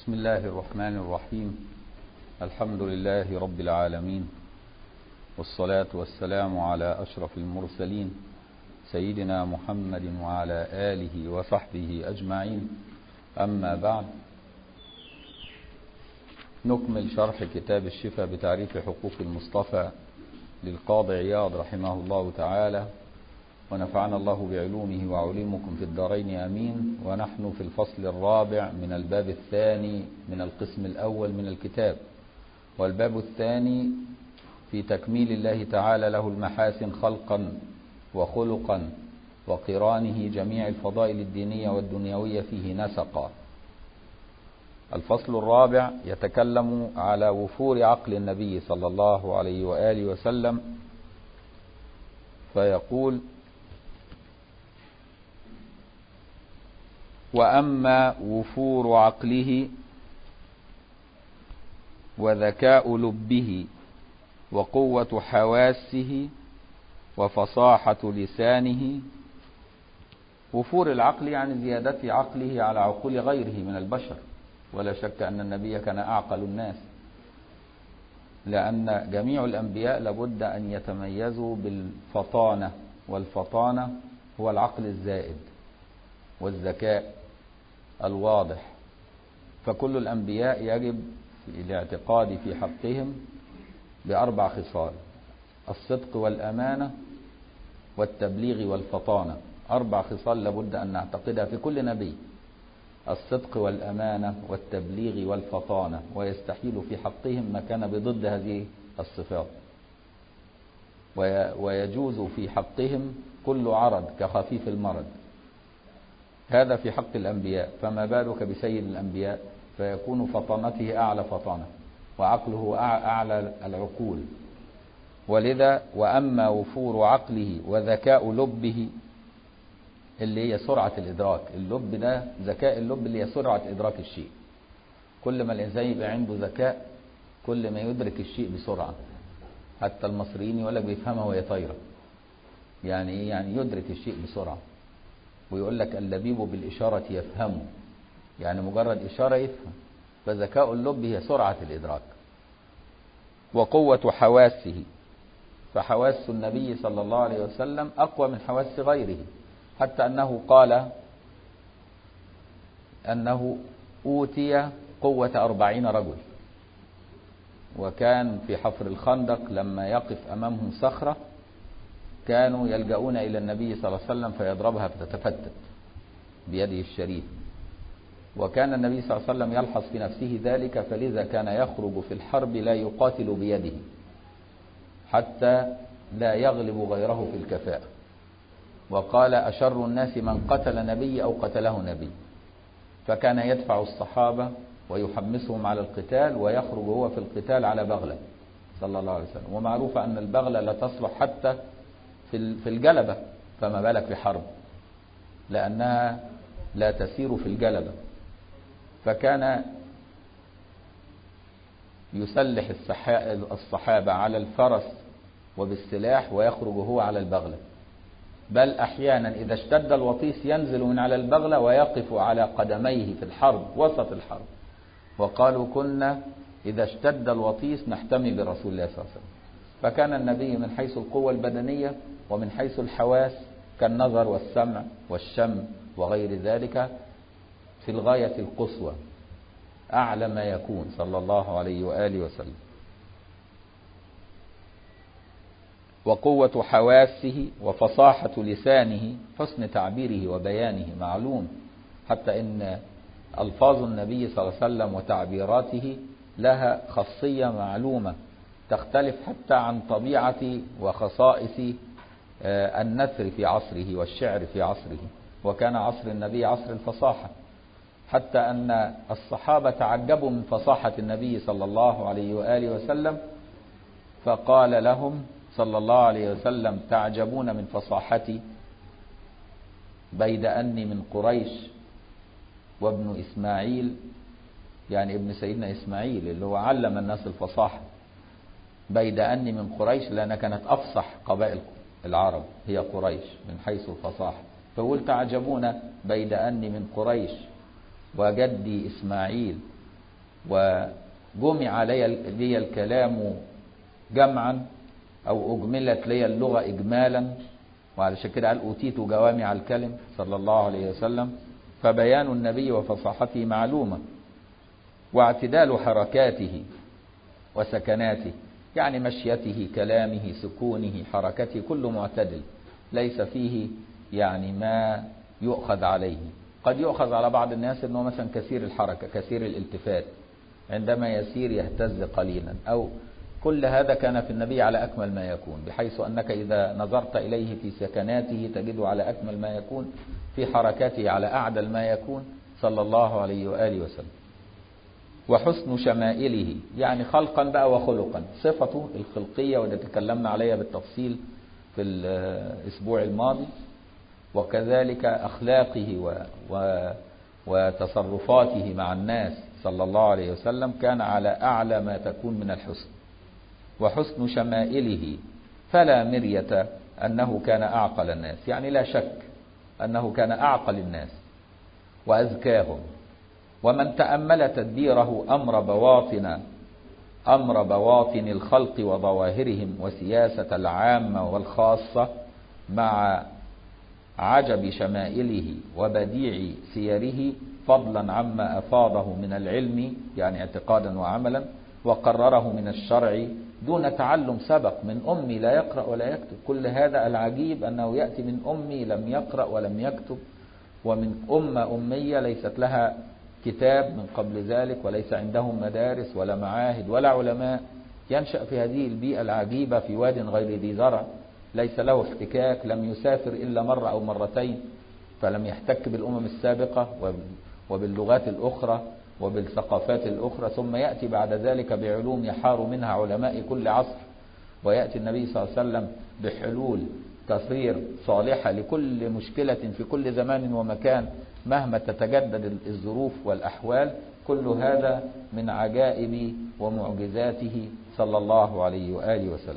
بسم الله الرحمن الرحيم الحمد لله رب العالمين والصلاة والسلام على أشرف المرسلين سيدنا محمد وعلى آله وصحبه أجمعين أما بعد نكمل شرح كتاب الشفاء بتعريف حقوق المصطفى للقاضي عياض رحمه الله تعالى ونفعنا الله بعلومه وعلومكم في الدارين امين ونحن في الفصل الرابع من الباب الثاني من القسم الاول من الكتاب والباب الثاني في تكميل الله تعالى له المحاسن خلقا وخلقا وقرانه جميع الفضائل الدينيه والدنيويه فيه نسقا الفصل الرابع يتكلم على وفور عقل النبي صلى الله عليه واله وسلم فيقول واما وفور عقله وذكاء لبه وقوه حواسه وفصاحه لسانه وفور العقل يعني زياده عقله على عقول غيره من البشر ولا شك ان النبي كان اعقل الناس لان جميع الانبياء لابد ان يتميزوا بالفطانه والفطانه هو العقل الزائد والذكاء الواضح فكل الأنبياء يجب الاعتقاد في حقهم بأربع خصال الصدق والأمانة والتبليغ والفطانة أربع خصال لابد أن نعتقدها في كل نبي الصدق والأمانة والتبليغ والفطانة ويستحيل في حقهم ما كان بضد هذه الصفات ويجوز في حقهم كل عرض كخفيف المرض هذا في حق الأنبياء فما بالك بسيد الأنبياء فيكون فطنته أعلى فطنة وعقله أعلى العقول ولذا وأما وفور عقله وذكاء لبه اللي هي سرعة الإدراك اللب ده ذكاء اللب اللي هي سرعة إدراك الشيء كل ما الإنسان يبقى عنده ذكاء كل ما يدرك الشيء بسرعة حتى المصريين يقول لك بيفهمها وهي طايرة يعني إيه يعني يدرك الشيء بسرعة ويقول لك اللبيب بالإشارة يفهمه يعني مجرد إشارة يفهم فذكاء اللب هي سرعة الإدراك وقوة حواسه فحواس النبي صلى الله عليه وسلم أقوى من حواس غيره حتى أنه قال أنه أوتي قوة أربعين رجل وكان في حفر الخندق لما يقف أمامهم صخرة كانوا يلجؤون إلى النبي صلى الله عليه وسلم فيضربها فتتفتت بيده الشريف وكان النبي صلى الله عليه وسلم يلحظ في نفسه ذلك فلذا كان يخرج في الحرب لا يقاتل بيده حتى لا يغلب غيره في الكفاءة وقال أشر الناس من قتل نبي أو قتله نبي فكان يدفع الصحابة ويحمسهم على القتال ويخرج هو في القتال على بغلة صلى الله عليه وسلم ومعروف أن البغلة لا تصلح حتى في الجلبة فما بالك في حرب لأنها لا تسير في الجلبة فكان يسلح الصحابة على الفرس وبالسلاح ويخرج هو على البغلة بل أحيانا إذا اشتد الوطيس ينزل من على البغلة ويقف على قدميه في الحرب وسط الحرب وقالوا كنا إذا اشتد الوطيس نحتمي برسول الله صلى الله عليه وسلم فكان النبي من حيث القوة البدنية ومن حيث الحواس كالنظر والسمع والشم وغير ذلك في الغاية القصوى أعلى ما يكون صلى الله عليه وآله وسلم وقوة حواسه وفصاحة لسانه حسن تعبيره وبيانه معلوم حتى إن ألفاظ النبي صلى الله عليه وسلم وتعبيراته لها خاصية معلومة تختلف حتى عن طبيعة وخصائص النثر في عصره والشعر في عصره وكان عصر النبي عصر الفصاحة حتى أن الصحابة تعجبوا من فصاحة النبي صلى الله عليه وآله وسلم فقال لهم صلى الله عليه وسلم تعجبون من فصاحتي بيد أني من قريش وابن إسماعيل يعني ابن سيدنا إسماعيل اللي هو علم الناس الفصاحة بيد أني من قريش لأن كانت أفصح قبائل العرب هي قريش من حيث الفصاحة فقل تعجبون بيد أني من قريش وجدي إسماعيل وجمع لي لي الكلام جمعا أو أجملت لي اللغة إجمالا وعلشان كده قال أوتيت جوامع الكلم صلى الله عليه وسلم فبيان النبي وفصاحته معلومة واعتدال حركاته وسكناته يعني مشيته كلامه سكونه حركته كله معتدل ليس فيه يعني ما يؤخذ عليه قد يؤخذ على بعض الناس انه مثلا كثير الحركة كثير الالتفات عندما يسير يهتز قليلا او كل هذا كان في النبي على أكمل ما يكون بحيث أنك إذا نظرت إليه في سكناته تجده على أكمل ما يكون في حركاته على أعدل ما يكون صلى الله عليه وآله وسلم وحسن شمائله يعني خلقا بقى وخلقا صفته الخلقية والتي تكلمنا عليها بالتفصيل في الأسبوع الماضي وكذلك أخلاقه و و وتصرفاته مع الناس صلى الله عليه وسلم كان على أعلى ما تكون من الحسن وحسن شمائله فلا مرية أنه كان أعقل الناس يعني لا شك أنه كان أعقل الناس وأذكاهم ومن تأمل تدبيره أمر بواطن أمر بواطن الخلق وظواهرهم وسياسة العامة والخاصة مع عجب شمائله وبديع سيره فضلا عما أفاضه من العلم يعني اعتقادا وعملا وقرره من الشرع دون تعلم سبق من أمي لا يقرأ ولا يكتب كل هذا العجيب أنه يأتي من أمي لم يقرأ ولم يكتب ومن أمة أمية ليست لها كتاب من قبل ذلك وليس عندهم مدارس ولا معاهد ولا علماء ينشأ في هذه البيئة العجيبة في واد غير ذي زرع ليس له احتكاك لم يسافر إلا مرة أو مرتين فلم يحتك بالأمم السابقة وباللغات الأخرى وبالثقافات الأخرى ثم يأتي بعد ذلك بعلوم يحار منها علماء كل عصر ويأتي النبي صلى الله عليه وسلم بحلول تصير صالحة لكل مشكلة في كل زمان ومكان مهما تتجدد الظروف والأحوال كل هذا من عجائب ومعجزاته صلى الله عليه وآله وسلم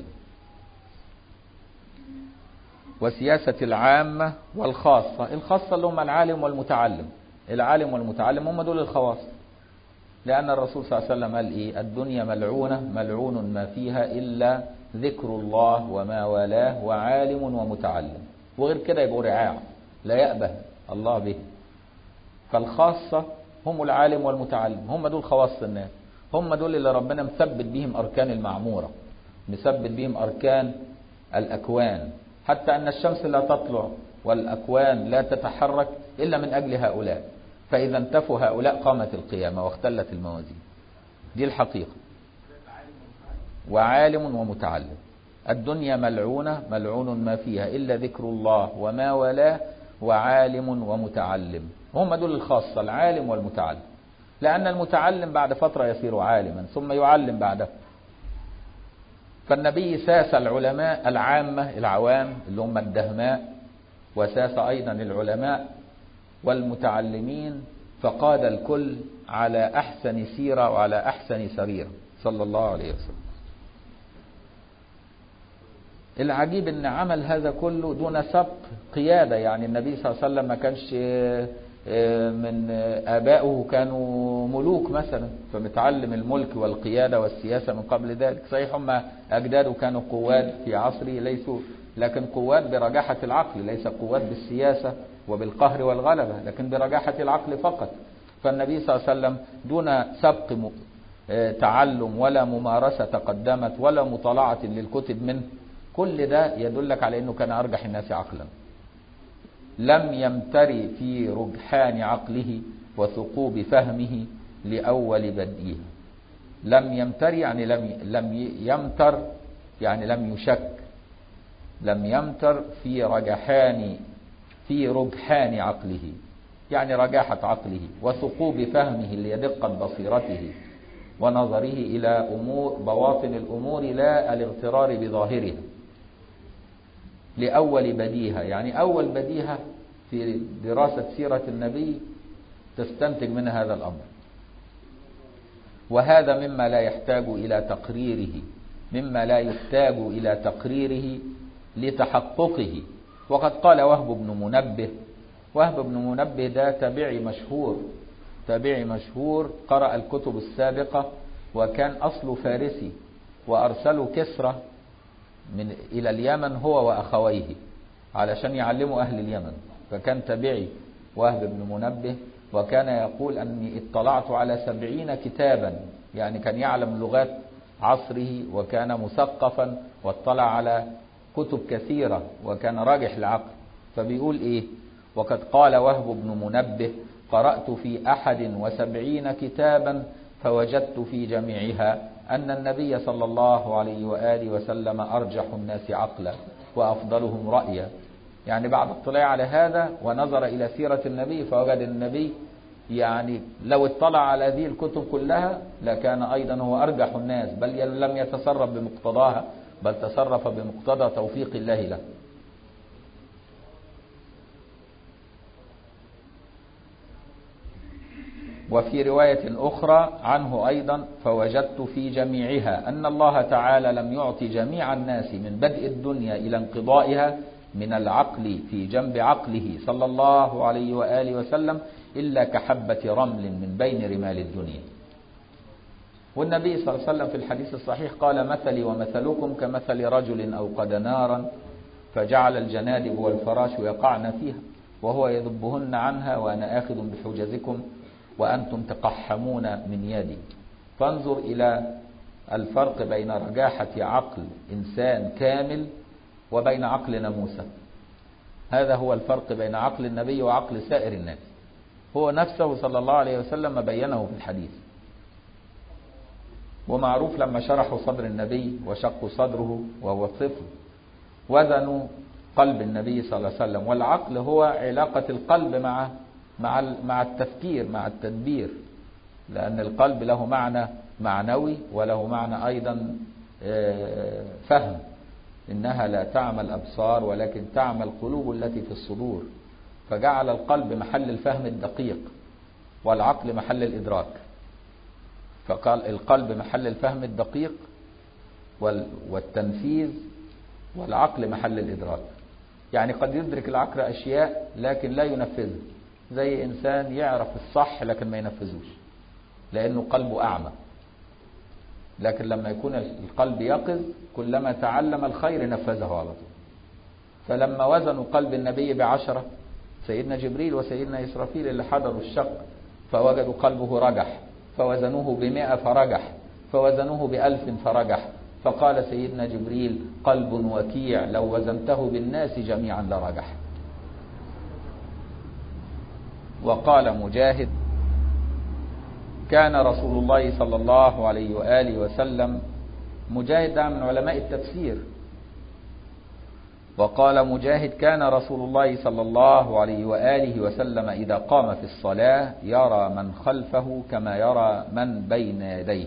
وسياسة العامة والخاصة الخاصة اللي هم العالم والمتعلم العالم والمتعلم هم دول الخواص لأن الرسول صلى الله عليه وسلم قال إيه الدنيا ملعونة ملعون ما فيها إلا ذكر الله وما والاه وعالم ومتعلم وغير كده يبقوا رعاع لا يأبه الله به فالخاصة هم العالم والمتعلم هم دول خواص الناس هم دول اللي ربنا مثبت بهم أركان المعمورة مثبت بهم أركان الأكوان حتى أن الشمس لا تطلع والأكوان لا تتحرك إلا من أجل هؤلاء فإذا انتفوا هؤلاء قامت القيامة واختلت الموازين دي الحقيقة وعالم ومتعلم الدنيا ملعونة ملعون ما فيها إلا ذكر الله وما والاه وعالم ومتعلم هم دول الخاصة العالم والمتعلم لأن المتعلم بعد فترة يصير عالما ثم يعلم بعده فالنبي ساس العلماء العامة العوام اللي هم الدهماء وساس أيضا العلماء والمتعلمين فقاد الكل على أحسن سيرة وعلى أحسن سريرة صلى الله عليه وسلم العجيب ان عمل هذا كله دون سبق قيادة يعني النبي صلى الله عليه وسلم ما كانش من آبائه كانوا ملوك مثلا فمتعلم الملك والقيادة والسياسة من قبل ذلك صحيح هم أجداده كانوا قواد في عصره ليسوا لكن قواد برجاحة العقل ليس قواد بالسياسة وبالقهر والغلبة لكن برجاحة العقل فقط فالنبي صلى الله عليه وسلم دون سبق تعلم ولا ممارسة تقدمت ولا مطالعة للكتب منه كل ده يدلك على أنه كان أرجح الناس عقلا لم يمتري في رجحان عقله وثقوب فهمه لأول بدئه لم يمتري يعني لم لم يمتر يعني لم يشك لم يمتر في رجحان في رجحان عقله يعني رجاحة عقله وثقوب فهمه لدقة بصيرته ونظره إلى أمور بواطن الأمور لا الاغترار بظاهرها لأول بديهة يعني أول بديهة في دراسة سيرة النبي تستنتج من هذا الأمر وهذا مما لا يحتاج إلى تقريره مما لا يحتاج إلى تقريره لتحققه وقد قال وهب بن منبه وهب بن منبه ده تابعي مشهور تابعي مشهور قرأ الكتب السابقة وكان أصله فارسي وأرسلوا كسرى من إلى اليمن هو وأخويه علشان يعلموا أهل اليمن فكان تابعي وهب بن منبه وكان يقول أني اطلعت على سبعين كتابا يعني كان يعلم لغات عصره وكان مثقفا واطلع على كتب كثيرة وكان راجح العقل فبيقول إيه وقد قال وهب بن منبه قرأت في أحد وسبعين كتابا فوجدت في جميعها أن النبي صلى الله عليه وآله وسلم أرجح الناس عقلا وأفضلهم رأيا يعني بعد اطلاع على هذا ونظر إلى سيرة النبي فوجد النبي يعني لو اطلع على هذه الكتب كلها لكان أيضا هو أرجح الناس بل لم يتصرف بمقتضاها بل تصرف بمقتضى توفيق الله له وفي رواية أخرى عنه أيضا فوجدت في جميعها أن الله تعالى لم يعطي جميع الناس من بدء الدنيا إلى انقضائها من العقل في جنب عقله صلى الله عليه وآله وسلم إلا كحبة رمل من بين رمال الدنيا والنبي صلى الله عليه وسلم في الحديث الصحيح قال مثلي ومثلكم كمثل رجل أوقد نارا فجعل الجنادب والفراش يقعن فيها وهو يذبهن عنها وأنا آخذ بحجزكم وأنتم تقحمون من يدي فانظر إلى الفرق بين رجاحة عقل إنسان كامل وبين عقل موسى هذا هو الفرق بين عقل النبي وعقل سائر الناس هو نفسه صلى الله عليه وسلم بينه في الحديث ومعروف لما شرحوا صدر النبي وشقوا صدره وهو طفل وزنوا قلب النبي صلى الله عليه وسلم والعقل هو علاقة القلب مع مع مع التفكير مع التدبير لأن القلب له معنى معنوي وله معنى أيضا فهم إنها لا تعمى الأبصار ولكن تعمى القلوب التي في الصدور فجعل القلب محل الفهم الدقيق والعقل محل الإدراك فقال القلب محل الفهم الدقيق والتنفيذ والعقل محل الإدراك يعني قد يدرك العقل أشياء لكن لا ينفذها زي إنسان يعرف الصح لكن ما ينفذوش لأنه قلبه أعمى لكن لما يكون القلب يقظ كلما تعلم الخير نفذه على طول فلما وزنوا قلب النبي بعشرة سيدنا جبريل وسيدنا إسرافيل اللي حضروا الشق فوجدوا قلبه رجح فوزنوه بمئة فرجح فوزنوه بألف فرجح فقال سيدنا جبريل قلب وكيع لو وزنته بالناس جميعا لرجح وقال مجاهد كان رسول الله صلى الله عليه وآله وسلم مجاهد ده من علماء التفسير وقال مجاهد كان رسول الله صلى الله عليه وآله وسلم إذا قام في الصلاة يرى من خلفه كما يرى من بين يديه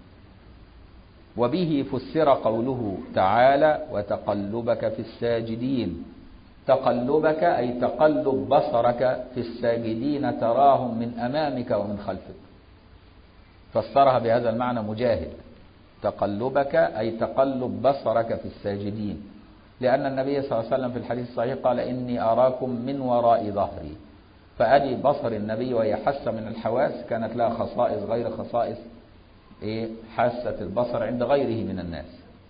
وبه فسر قوله تعالى وتقلبك في الساجدين تقلبك أي تقلب بصرك في الساجدين تراهم من أمامك ومن خلفك فسرها بهذا المعنى مجاهد تقلبك أي تقلب بصرك في الساجدين لأن النبي صلى الله عليه وسلم في الحديث الصحيح قال إني أراكم من وراء ظهري فأدي بصر النبي وهي حاسة من الحواس كانت لها خصائص غير خصائص إيه حاسة البصر عند غيره من الناس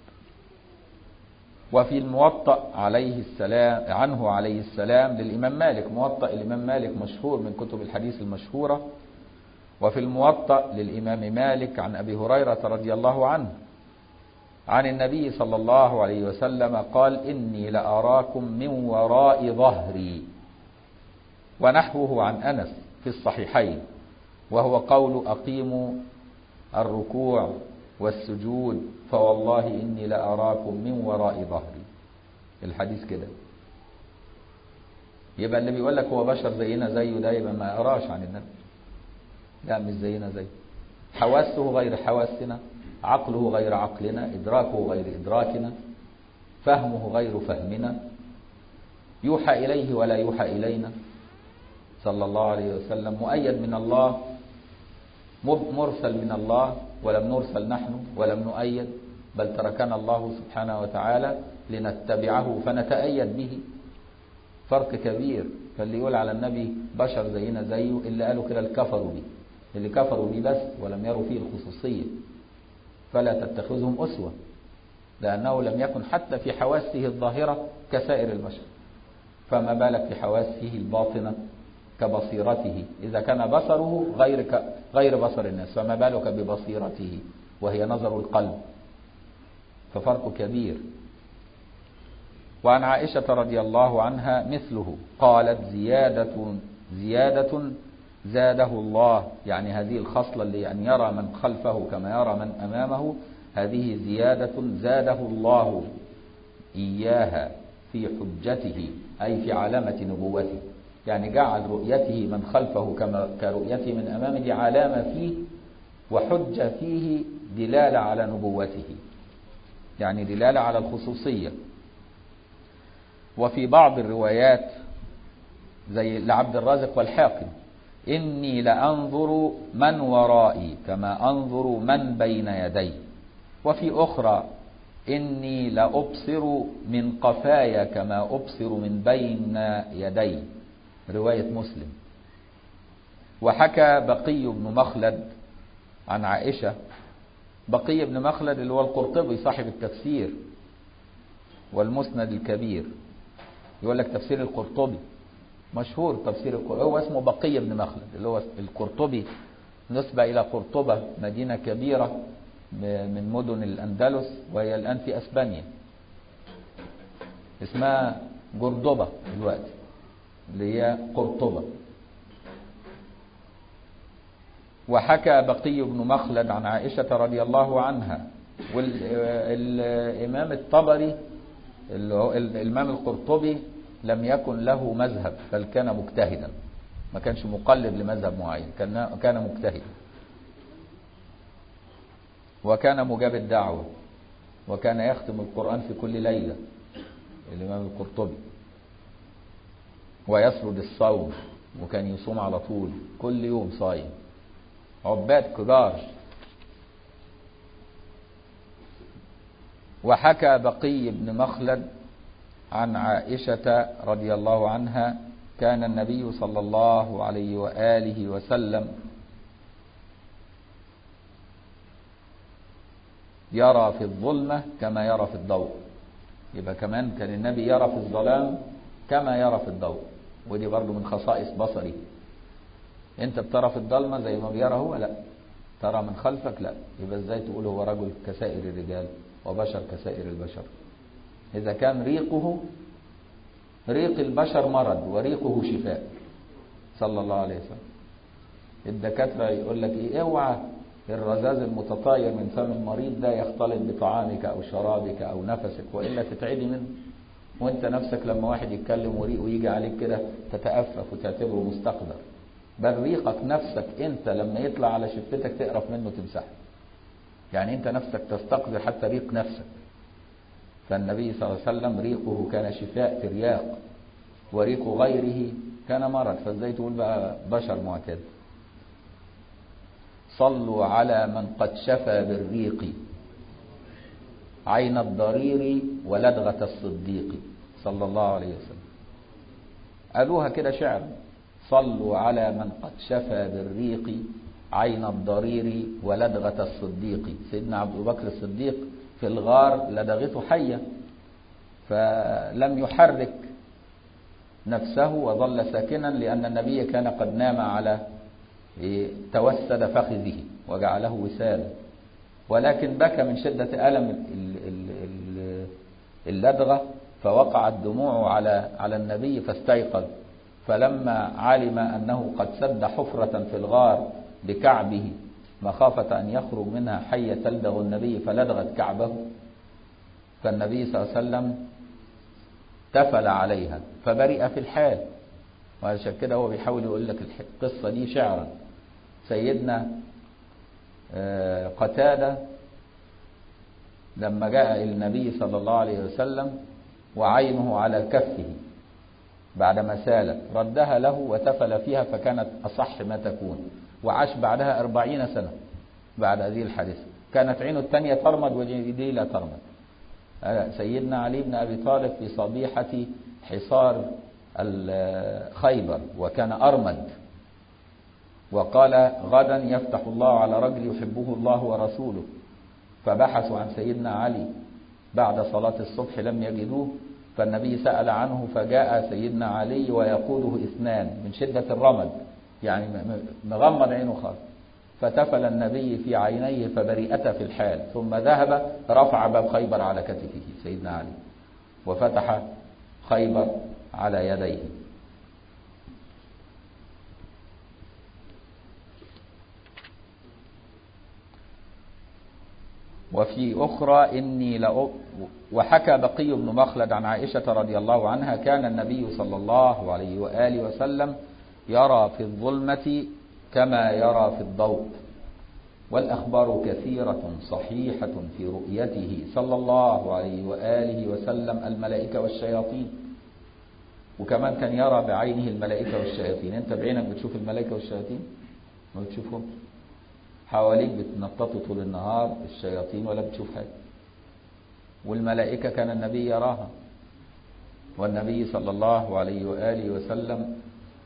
وفي الموطأ عليه السلام عنه عليه السلام للإمام مالك موطأ الإمام مالك مشهور من كتب الحديث المشهورة وفي الموطأ للإمام مالك عن أبي هريرة رضي الله عنه عن النبي صلى الله عليه وسلم قال إني لأراكم من وراء ظهري ونحوه عن أنس في الصحيحين وهو قول أقيموا الركوع والسجود فوالله إني لأراكم من وراء ظهري الحديث كده يبقى اللي بيقول لك هو بشر زينا زيه ده يبقى ما يقراش عن النبي لا مش زينا زيه حواسه غير حواسنا عقله غير عقلنا إدراكه غير إدراكنا فهمه غير فهمنا يوحى إليه ولا يوحى إلينا صلى الله عليه وسلم مؤيد من الله مرسل من الله ولم نرسل نحن ولم نؤيد بل تركنا الله سبحانه وتعالى لنتبعه فنتأيد به فرق كبير فاللي يقول على النبي بشر زينا زيه اللي قالوا كده الكفروا به اللي كفروا بيه بس ولم يروا فيه الخصوصية فلا تتخذهم أسوة لأنه لم يكن حتى في حواسه الظاهرة كسائر البشر فما بالك في حواسه الباطنة كبصيرته إذا كان بصره غير ك... غير بصر الناس فما بالك ببصيرته وهي نظر القلب ففرق كبير وعن عائشة رضي الله عنها مثله قالت زيادة زيادة زاده الله يعني هذه الخصلة اللي يعني يرى من خلفه كما يرى من أمامه هذه زيادة زاده الله إياها في حجته أي في علامة نبوته يعني جعل رؤيته من خلفه كما كرؤيته من أمامه دي علامة فيه وحجة فيه دلالة على نبوته يعني دلالة على الخصوصية وفي بعض الروايات زي لعبد الرازق والحاكم إني لأنظر من ورائي كما أنظر من بين يدي وفي أخرى إني لأبصر من قفايا كما أبصر من بين يدي رواية مسلم وحكى بقي بن مخلد عن عائشة بقي بن مخلد اللي هو القرطبي صاحب التفسير والمسند الكبير يقول لك تفسير القرطبي مشهور تفسير القرطبي هو اسمه بقي بن مخلد اللي هو القرطبي نسبة إلى قرطبة مدينة كبيرة من مدن الأندلس وهي الآن في أسبانيا اسمها قردبة دلوقتي اللي هي قرطبة وحكى بقي بن مخلد عن عائشة رضي الله عنها والإمام الطبري اللي هو الإمام القرطبي لم يكن له مذهب بل كان مجتهدا ما كانش مقلد لمذهب معين كان كان مجتهدا وكان مجاب الدعوة وكان يختم القرآن في كل ليلة الإمام القرطبي ويسرد الصوم وكان يصوم على طول كل يوم صايم عباد كبار وحكى بقي بن مخلد عن عائشة رضي الله عنها كان النبي صلى الله عليه وآله وسلم يرى في الظلمة كما يرى في الضوء يبقى كمان كان النبي يرى في الظلام كما يرى في الضوء ودي برضو من خصائص بصري انت بترى في الضلمة زي ما بيرى هو لا ترى من خلفك لا يبقى ازاي تقول هو رجل كسائر الرجال وبشر كسائر البشر إذا كان ريقه ريق البشر مرض وريقه شفاء صلى الله عليه وسلم الدكاترة يقول لك ايه اوعى الرذاذ المتطاير من فم المريض ده يختلط بطعامك او شرابك او نفسك والا تتعدي منه وانت نفسك لما واحد يتكلم وريقه يجي عليك كده تتأفف وتعتبره مستقذر بل ريقك نفسك انت لما يطلع على شفتك تقرف منه تمسحه يعني انت نفسك تستقذر حتى ريق نفسك فالنبي صلى الله عليه وسلم ريقه كان شفاء ترياق وريق غيره كان مرض فازاي تقول بقى بشر معتاد صلوا على من قد شفى بالريق عين الضرير ولدغة الصديق صلى الله عليه وسلم قالوها كده شعر صلوا على من قد شفى بالريق عين الضرير ولدغة الصديق سيدنا عبد بكر الصديق في الغار لدغته حية فلم يحرك نفسه وظل ساكنا لأن النبي كان قد نام على توسد فخذه وجعله وسالا ولكن بكى من شدة ألم اللدغة فوقعت دموعه على على النبي فاستيقظ فلما علم أنه قد سد حفرة في الغار بكعبه مخافة أن يخرج منها حية تلدغ النبي فلدغت كعبه فالنبي صلى الله عليه وسلم تفل عليها فبرئ في الحال وعشان كده هو بيحاول يقول لك القصة دي شعرا سيدنا قتادة لما جاء إلى النبي صلى الله عليه وسلم وعينه على كفه بعدما سالت ردها له وتفل فيها فكانت أصح ما تكون وعاش بعدها أربعين سنة بعد هذه الحادثة كانت عينه الثانية ترمد ويديه لا ترمد سيدنا علي بن أبي طالب في صبيحة حصار خيبر وكان أرمد وقال غدا يفتح الله على رجل يحبه الله ورسوله فبحثوا عن سيدنا علي بعد صلاة الصبح لم يجدوه فالنبي سأل عنه فجاء سيدنا علي ويقوده اثنان من شدة الرمد يعني مغمض عينه خالص فتفل النبي في عينيه فبرئتا في الحال ثم ذهب رفع باب خيبر على كتفه سيدنا علي وفتح خيبر على يديه وفي أخرى إني لأ وحكى بقي بن مخلد عن عائشة رضي الله عنها كان النبي صلى الله عليه وآله وسلم يرى في الظلمة كما يرى في الضوء والأخبار كثيرة صحيحة في رؤيته صلى الله عليه وآله وسلم الملائكة والشياطين وكمان كان يرى بعينه الملائكة والشياطين انت بعينك بتشوف الملائكة والشياطين ما بتشوفهم حواليك بتنططوا طول النهار الشياطين ولا بتشوف حاجة والملائكة كان النبي يراها والنبي صلى الله عليه وآله وسلم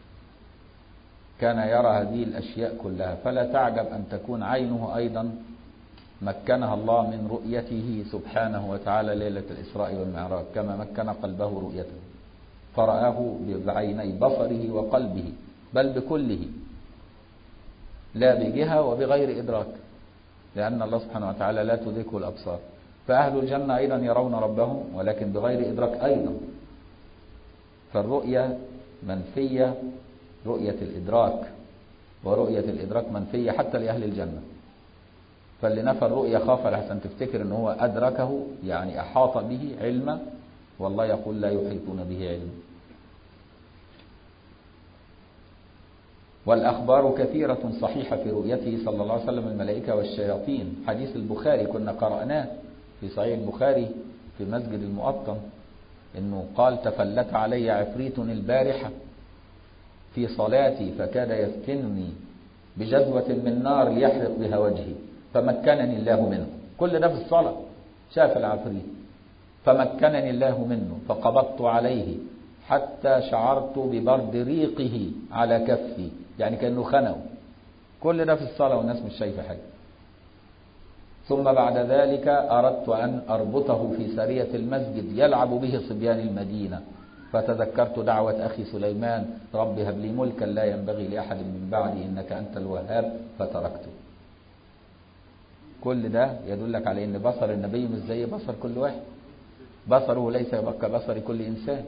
كان يرى هذه الأشياء كلها فلا تعجب أن تكون عينه أيضا مكنها الله من رؤيته سبحانه وتعالى ليلة الإسراء والمعراج كما مكن قلبه رؤيته فرآه بعيني بصره وقلبه بل بكله لا بجهة وبغير إدراك لأن الله سبحانه وتعالى لا تدركه الأبصار فأهل الجنة أيضا يرون ربهم ولكن بغير إدراك أيضا فالرؤية منفية رؤية الإدراك ورؤية الإدراك منفية حتى لأهل الجنة فاللي نفى الرؤية خاف لحسن تفتكر أنه هو أدركه يعني أحاط به علما والله يقول لا يحيطون به علما والأخبار كثيرة صحيحة في رؤيته صلى الله عليه وسلم الملائكة والشياطين حديث البخاري كنا قرأناه في صحيح البخاري في مسجد المؤطن انه قال تفلت علي عفريت البارحة في صلاتي فكاد يفتنني بجذوة من نار ليحرق بها وجهي فمكنني الله منه كل ده في الصلاة شاف العفريت فمكنني الله منه فقبضت عليه حتى شعرت ببرد ريقه على كفي يعني كأنه خنو كل ده في الصلاة والناس مش شايفة حاجة ثم بعد ذلك أردت أن أربطه في سرية المسجد يلعب به صبيان المدينة فتذكرت دعوة أخي سليمان رب هب لي ملكا لا ينبغي لأحد من بعدي إنك أنت الوهاب فتركته كل ده يدلك على أن بصر النبي مش زي بصر كل واحد بصره ليس كبصر كل إنسان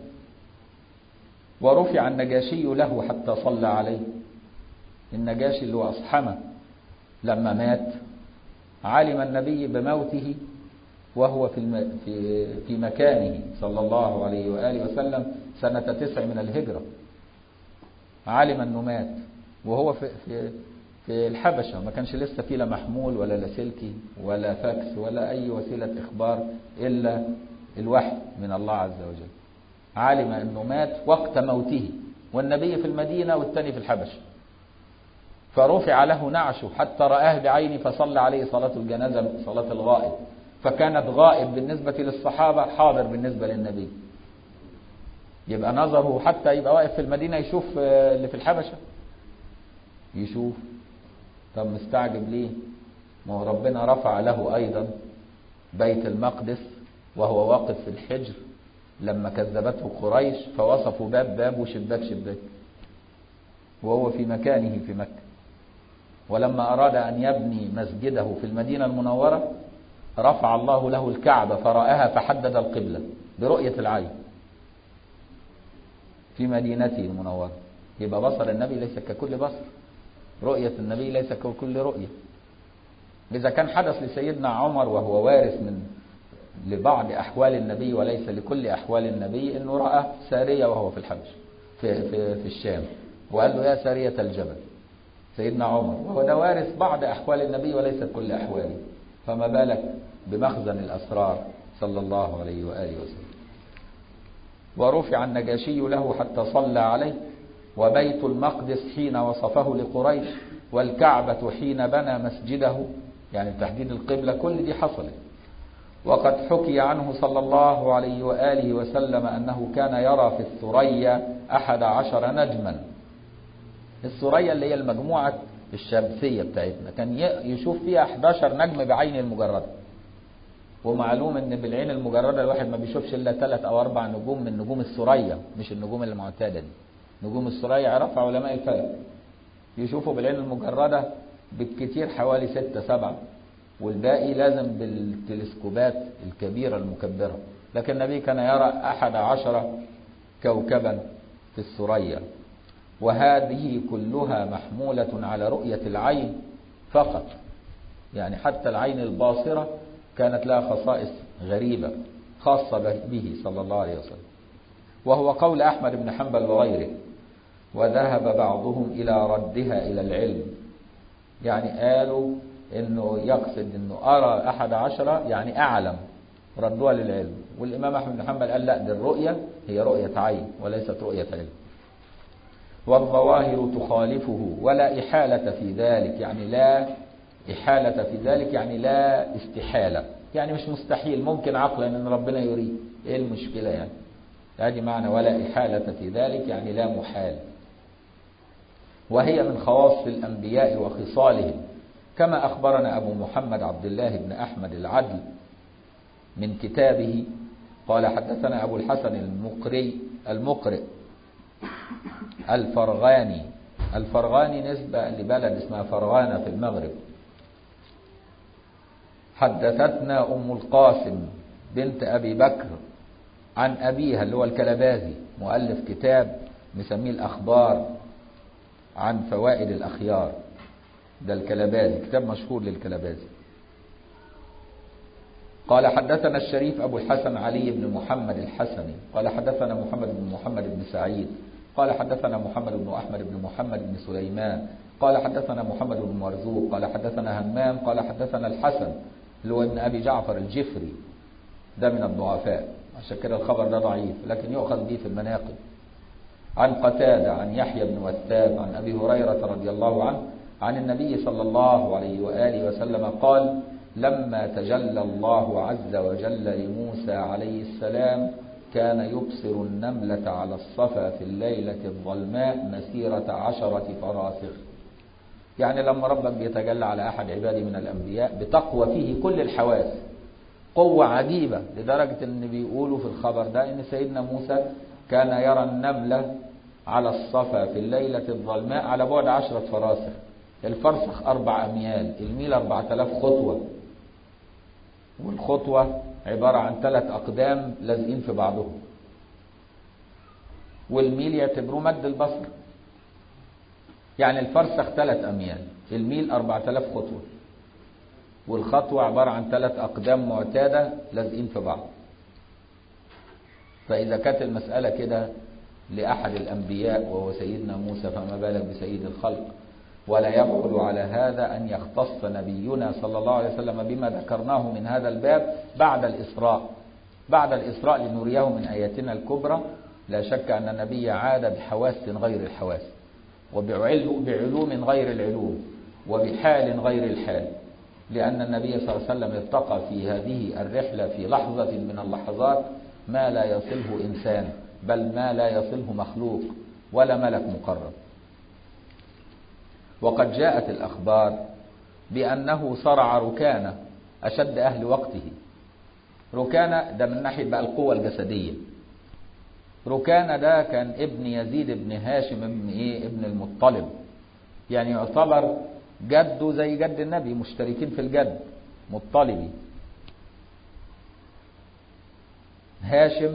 ورفع النجاشي له حتى صلى عليه النجاشي اللي هو أصحمه لما مات علم النبي بموته وهو في الم... في في مكانه صلى الله عليه واله وسلم سنة تسع من الهجرة علم انه مات وهو في في في الحبشة ما كانش لسه فيه لا محمول ولا لاسلكي ولا فاكس ولا أي وسيلة إخبار إلا الوحي من الله عز وجل علم أنه مات وقت موته والنبي في المدينة والثاني في الحبشة فرفع له نعشه حتى رآه بعينه فصلى عليه صلاة الجنازة صلاة الغائب فكانت غائب بالنسبة للصحابة حاضر بالنسبة للنبي يبقى نظره حتى يبقى واقف في المدينة يشوف اللي في الحبشة يشوف طب مستعجب ليه ما هو ربنا رفع له أيضا بيت المقدس وهو واقف في الحجر لما كذبته قريش فوصفوا باب باب وشباك شباك وهو في مكانه في مكة ولما أراد أن يبني مسجده في المدينة المنورة رفع الله له الكعبة فرآها فحدد القبلة برؤية العين في مدينته المنورة يبقى بصر النبي ليس ككل بصر رؤية النبي ليس ككل رؤية إذا كان حدث لسيدنا عمر وهو وارث من لبعض أحوال النبي وليس لكل أحوال النبي إنه رأى سارية وهو في الحبش في, في, في الشام وقال له يا سارية الجبل سيدنا عمر وهو ده وارث بعض أحوال النبي وليس كل أحواله فما بالك بمخزن الأسرار صلى الله عليه وآله وسلم ورفع النجاشي له حتى صلى عليه وبيت المقدس حين وصفه لقريش والكعبة حين بنى مسجده يعني تحديد القبلة كل دي حصلت وقد حكي عنه صلى الله عليه وآله وسلم أنه كان يرى في الثريا أحد عشر نجما الثريا اللي هي المجموعة الشمسية بتاعتنا كان يشوف فيها 11 نجم بعين المجردة ومعلوم ان بالعين المجردة الواحد ما بيشوفش الا ثلاث او اربع نجوم من نجوم الثريا مش النجوم المعتادة دي نجوم الثريا يعرفها علماء الفلك يشوفوا بالعين المجردة بالكثير حوالي ستة سبعة والباقي لازم بالتلسكوبات الكبيرة المكبرة لكن النبي كان يرى أحد عشر كوكبا في الثريا وهذه كلها محمولة على رؤية العين فقط يعني حتى العين الباصرة كانت لها خصائص غريبة خاصة به صلى الله عليه وسلم وهو قول أحمد بن حنبل وغيره وذهب بعضهم إلى ردها إلى العلم يعني قالوا انه يقصد انه ارى احد عشر يعني اعلم ردوها للعلم والامام احمد بن حنبل قال لا دي الرؤية هي رؤية عين وليست رؤية علم والظواهر تخالفه ولا إحالة في ذلك يعني لا إحالة في ذلك يعني لا استحالة يعني مش مستحيل ممكن عقلا ان ربنا يريد ايه المشكلة يعني هذه معنى ولا إحالة في ذلك يعني لا محال وهي من خواص الأنبياء وخصالهم كما أخبرنا أبو محمد عبد الله بن أحمد العدل من كتابه قال حدثنا أبو الحسن المقري المقرئ الفرغاني الفرغاني نسبة لبلد اسمها فرغانة في المغرب حدثتنا أم القاسم بنت أبي بكر عن أبيها اللي هو الكلبازي مؤلف كتاب مسميه الأخبار عن فوائد الأخيار ده الكلبازي كتاب مشهور للكلبازي قال حدثنا الشريف أبو الحسن علي بن محمد الحسني قال حدثنا محمد بن محمد بن سعيد قال حدثنا محمد بن أحمد بن محمد بن سليمان قال حدثنا محمد بن مرزوق قال حدثنا همام قال حدثنا الحسن اللي هو ابن أبي جعفر الجفري ده من الضعفاء عشان كده الخبر ده ضعيف لكن يؤخذ به في المناقب عن قتادة عن يحيى بن وثاب عن أبي هريرة رضي الله عنه عن النبي صلى الله عليه وآله وسلم قال لما تجلى الله عز وجل لموسى عليه السلام كان يبصر النملة على الصفا في الليلة الظلماء مسيرة عشرة فراسخ يعني لما ربك بيتجلى على أحد عباده من الأنبياء بتقوى فيه كل الحواس قوة عجيبة لدرجة أن بيقولوا في الخبر ده أن سيدنا موسى كان يرى النملة على الصفا في الليلة الظلماء على بعد عشرة فراسخ الفرسخ أربع أميال الميل أربعة آلاف خطوة والخطوة عبارة عن ثلاث أقدام لازقين في بعضهم والميل يعتبروه مد البصر يعني الفرسخ ثلاث أميال الميل أربعة آلاف خطوة والخطوة عبارة عن ثلاث أقدام معتادة لازقين في بعض فإذا كانت المسألة كده لأحد الأنبياء وهو سيدنا موسى فما بالك بسيد الخلق ولا يبعد على هذا أن يختص نبينا صلى الله عليه وسلم بما ذكرناه من هذا الباب بعد الإسراء بعد الإسراء لنريه من آياتنا الكبرى لا شك أن النبي عاد بحواس غير الحواس وبعلوم غير العلوم وبحال غير الحال لأن النبي صلى الله عليه وسلم ارتقى في هذه الرحلة في لحظة من اللحظات ما لا يصله إنسان بل ما لا يصله مخلوق ولا ملك مقرب وقد جاءت الأخبار بأنه صرع ركانة أشد أهل وقته ركانة ده من ناحية بقى القوة الجسدية ركانة ده كان ابن يزيد ابن هاشم ابن ايه ابن المطلب يعني يعتبر جده زي جد النبي مشتركين في الجد مطلبي هاشم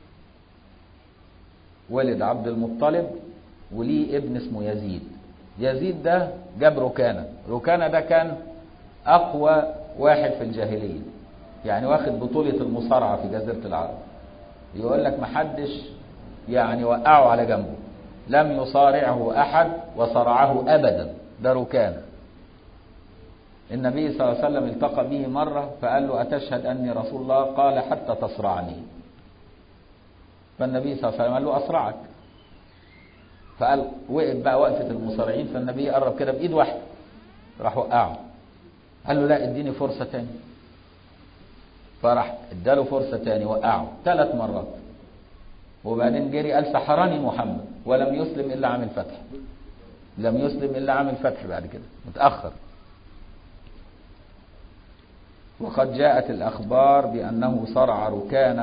ولد عبد المطلب وليه ابن اسمه يزيد يزيد ده جاب ركانة ركانة ده كان أقوى واحد في الجاهلية يعني واخد بطولة المصارعة في جزيرة العرب يقول لك محدش يعني وقعه على جنبه لم يصارعه أحد وصرعه أبدا ده ركانة النبي صلى الله عليه وسلم التقى به مرة فقال له أتشهد أني رسول الله قال حتى تصرعني فالنبي صلى الله عليه وسلم قال له أصرعك فقال وقف بقى وقفة المصارعين فالنبي قرب كده بإيد واحدة راح وقعه قال له لا اديني فرصة تاني فراح اداله فرصة تاني وقعه ثلاث مرات وبعدين جري قال سحرني محمد ولم يسلم إلا عام الفتح لم يسلم إلا عام الفتح بعد كده متأخر وقد جاءت الأخبار بأنه صرع ركانه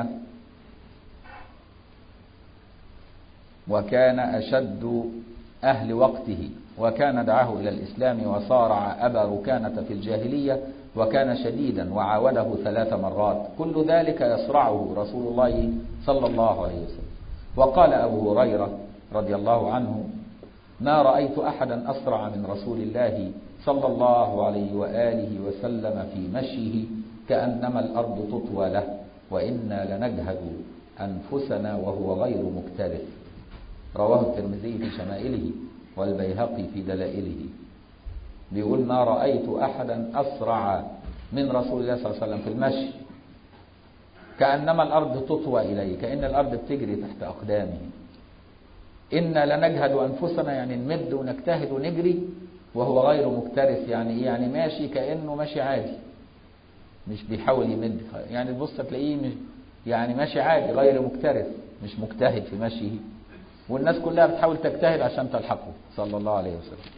وكان أشد أهل وقته وكان دعاه إلى الإسلام وصارع أبا ركانة في الجاهلية وكان شديدا وعاوده ثلاث مرات كل ذلك يصرعه رسول الله صلى الله عليه وسلم وقال أبو هريرة رضي الله عنه ما رأيت أحدا أسرع من رسول الله صلى الله عليه وآله وسلم في مشيه كأنما الأرض تطوى له وإنا لنجهد أنفسنا وهو غير مكترث رواه الترمذي في شمائله والبيهقي في دلائله بيقول ما رأيت أحدا أسرع من رسول الله صلى الله عليه وسلم في المشي كأنما الأرض تطوى إليه كأن الأرض بتجري تحت أقدامه إنا لنجهد أنفسنا يعني نمد ونجتهد ونجري وهو غير مكترث يعني إيه يعني ماشي كأنه ماشي عادي مش بيحاول يمد يعني تبص تلاقيه مش يعني ماشي عادي غير مكترث مش مجتهد في مشيه والناس كلها بتحاول تجتهد عشان تلحقه صلى الله عليه وسلم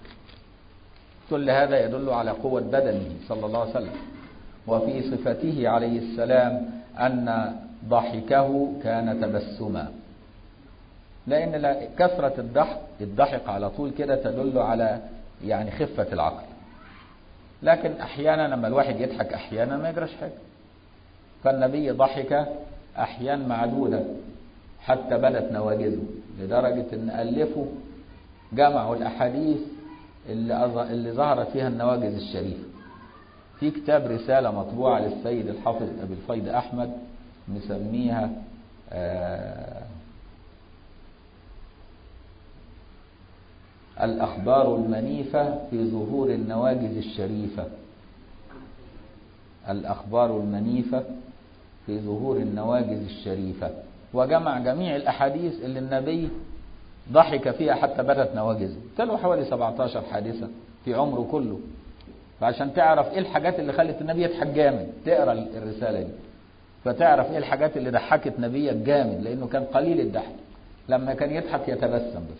كل هذا يدل على قوة بدنه صلى الله عليه وسلم وفي صفته عليه السلام أن ضحكه كان تبسما لأن كثرة الضحك الضحك على طول كده تدل على يعني خفة العقل لكن أحيانا لما الواحد يضحك أحيانا ما يجراش حاجة فالنبي ضحك أحيان معدودة حتى بدت نواجذه لدرجة أن ألفوا جمعوا الأحاديث اللي, اللي ظهرت فيها النواجذ الشريفة في كتاب رسالة مطبوعة للسيد الحافظ أبي الفيض أحمد مسميها آه الأخبار المنيفة في ظهور النواجذ الشريفة الأخبار المنيفة في ظهور النواجذ الشريفة وجمع جميع الأحاديث اللي النبي ضحك فيها حتى بدت نواجذه تلو حوالي 17 حادثة في عمره كله فعشان تعرف ايه الحاجات اللي خلت النبي يضحك جامد تقرا الرسالة دي فتعرف ايه الحاجات اللي ضحكت نبيك جامد لانه كان قليل الضحك لما كان يضحك يتبسم بس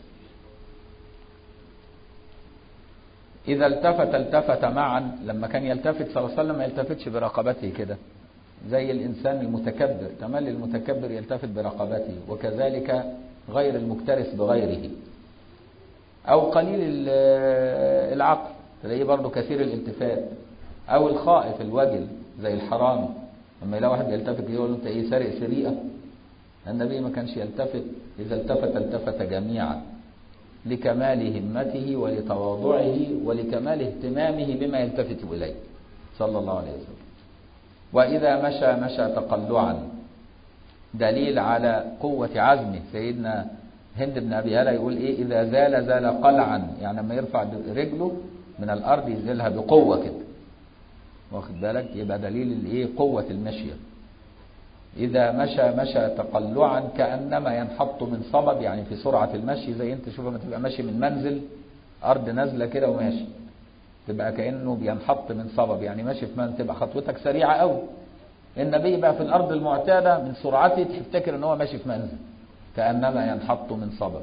إذا التفت التفت معا لما كان يلتفت صلى الله عليه وسلم ما يلتفتش برقبته كده زي الإنسان المتكبر تملي المتكبر يلتفت برقبته وكذلك غير المكترث بغيره أو قليل العقل تلاقيه برضه كثير الالتفات أو الخائف الوجل زي الحرامي لما يلاقي واحد يلتفت يقول له أنت إيه سارق سريقة النبي ما كانش يلتفت إذا التفت التفت جميعا لكمال همته ولتواضعه ولكمال اهتمامه بما يلتفت إليه صلى الله عليه وسلم وإذا مشى مشى تقلعا دليل على قوة عزمه سيدنا هند بن أبي هلا يقول إيه إذا زال زال قلعا يعني لما يرفع رجله من الأرض ينزلها بقوة كده واخد بالك يبقى دليل الإيه قوة المشية إذا مشى مشى تقلعا كأنما ينحط من صبب يعني في سرعة المشي زي أنت شوف لما تبقى ماشي من منزل أرض نازلة كده وماشي تبقى كأنه بينحط من صبب يعني ماشي في منزل تبقى خطوتك سريعة قوي النبي بقى في الأرض المعتادة من سرعته تفتكر ان هو ماشي في منزل كأنما ينحط من صبب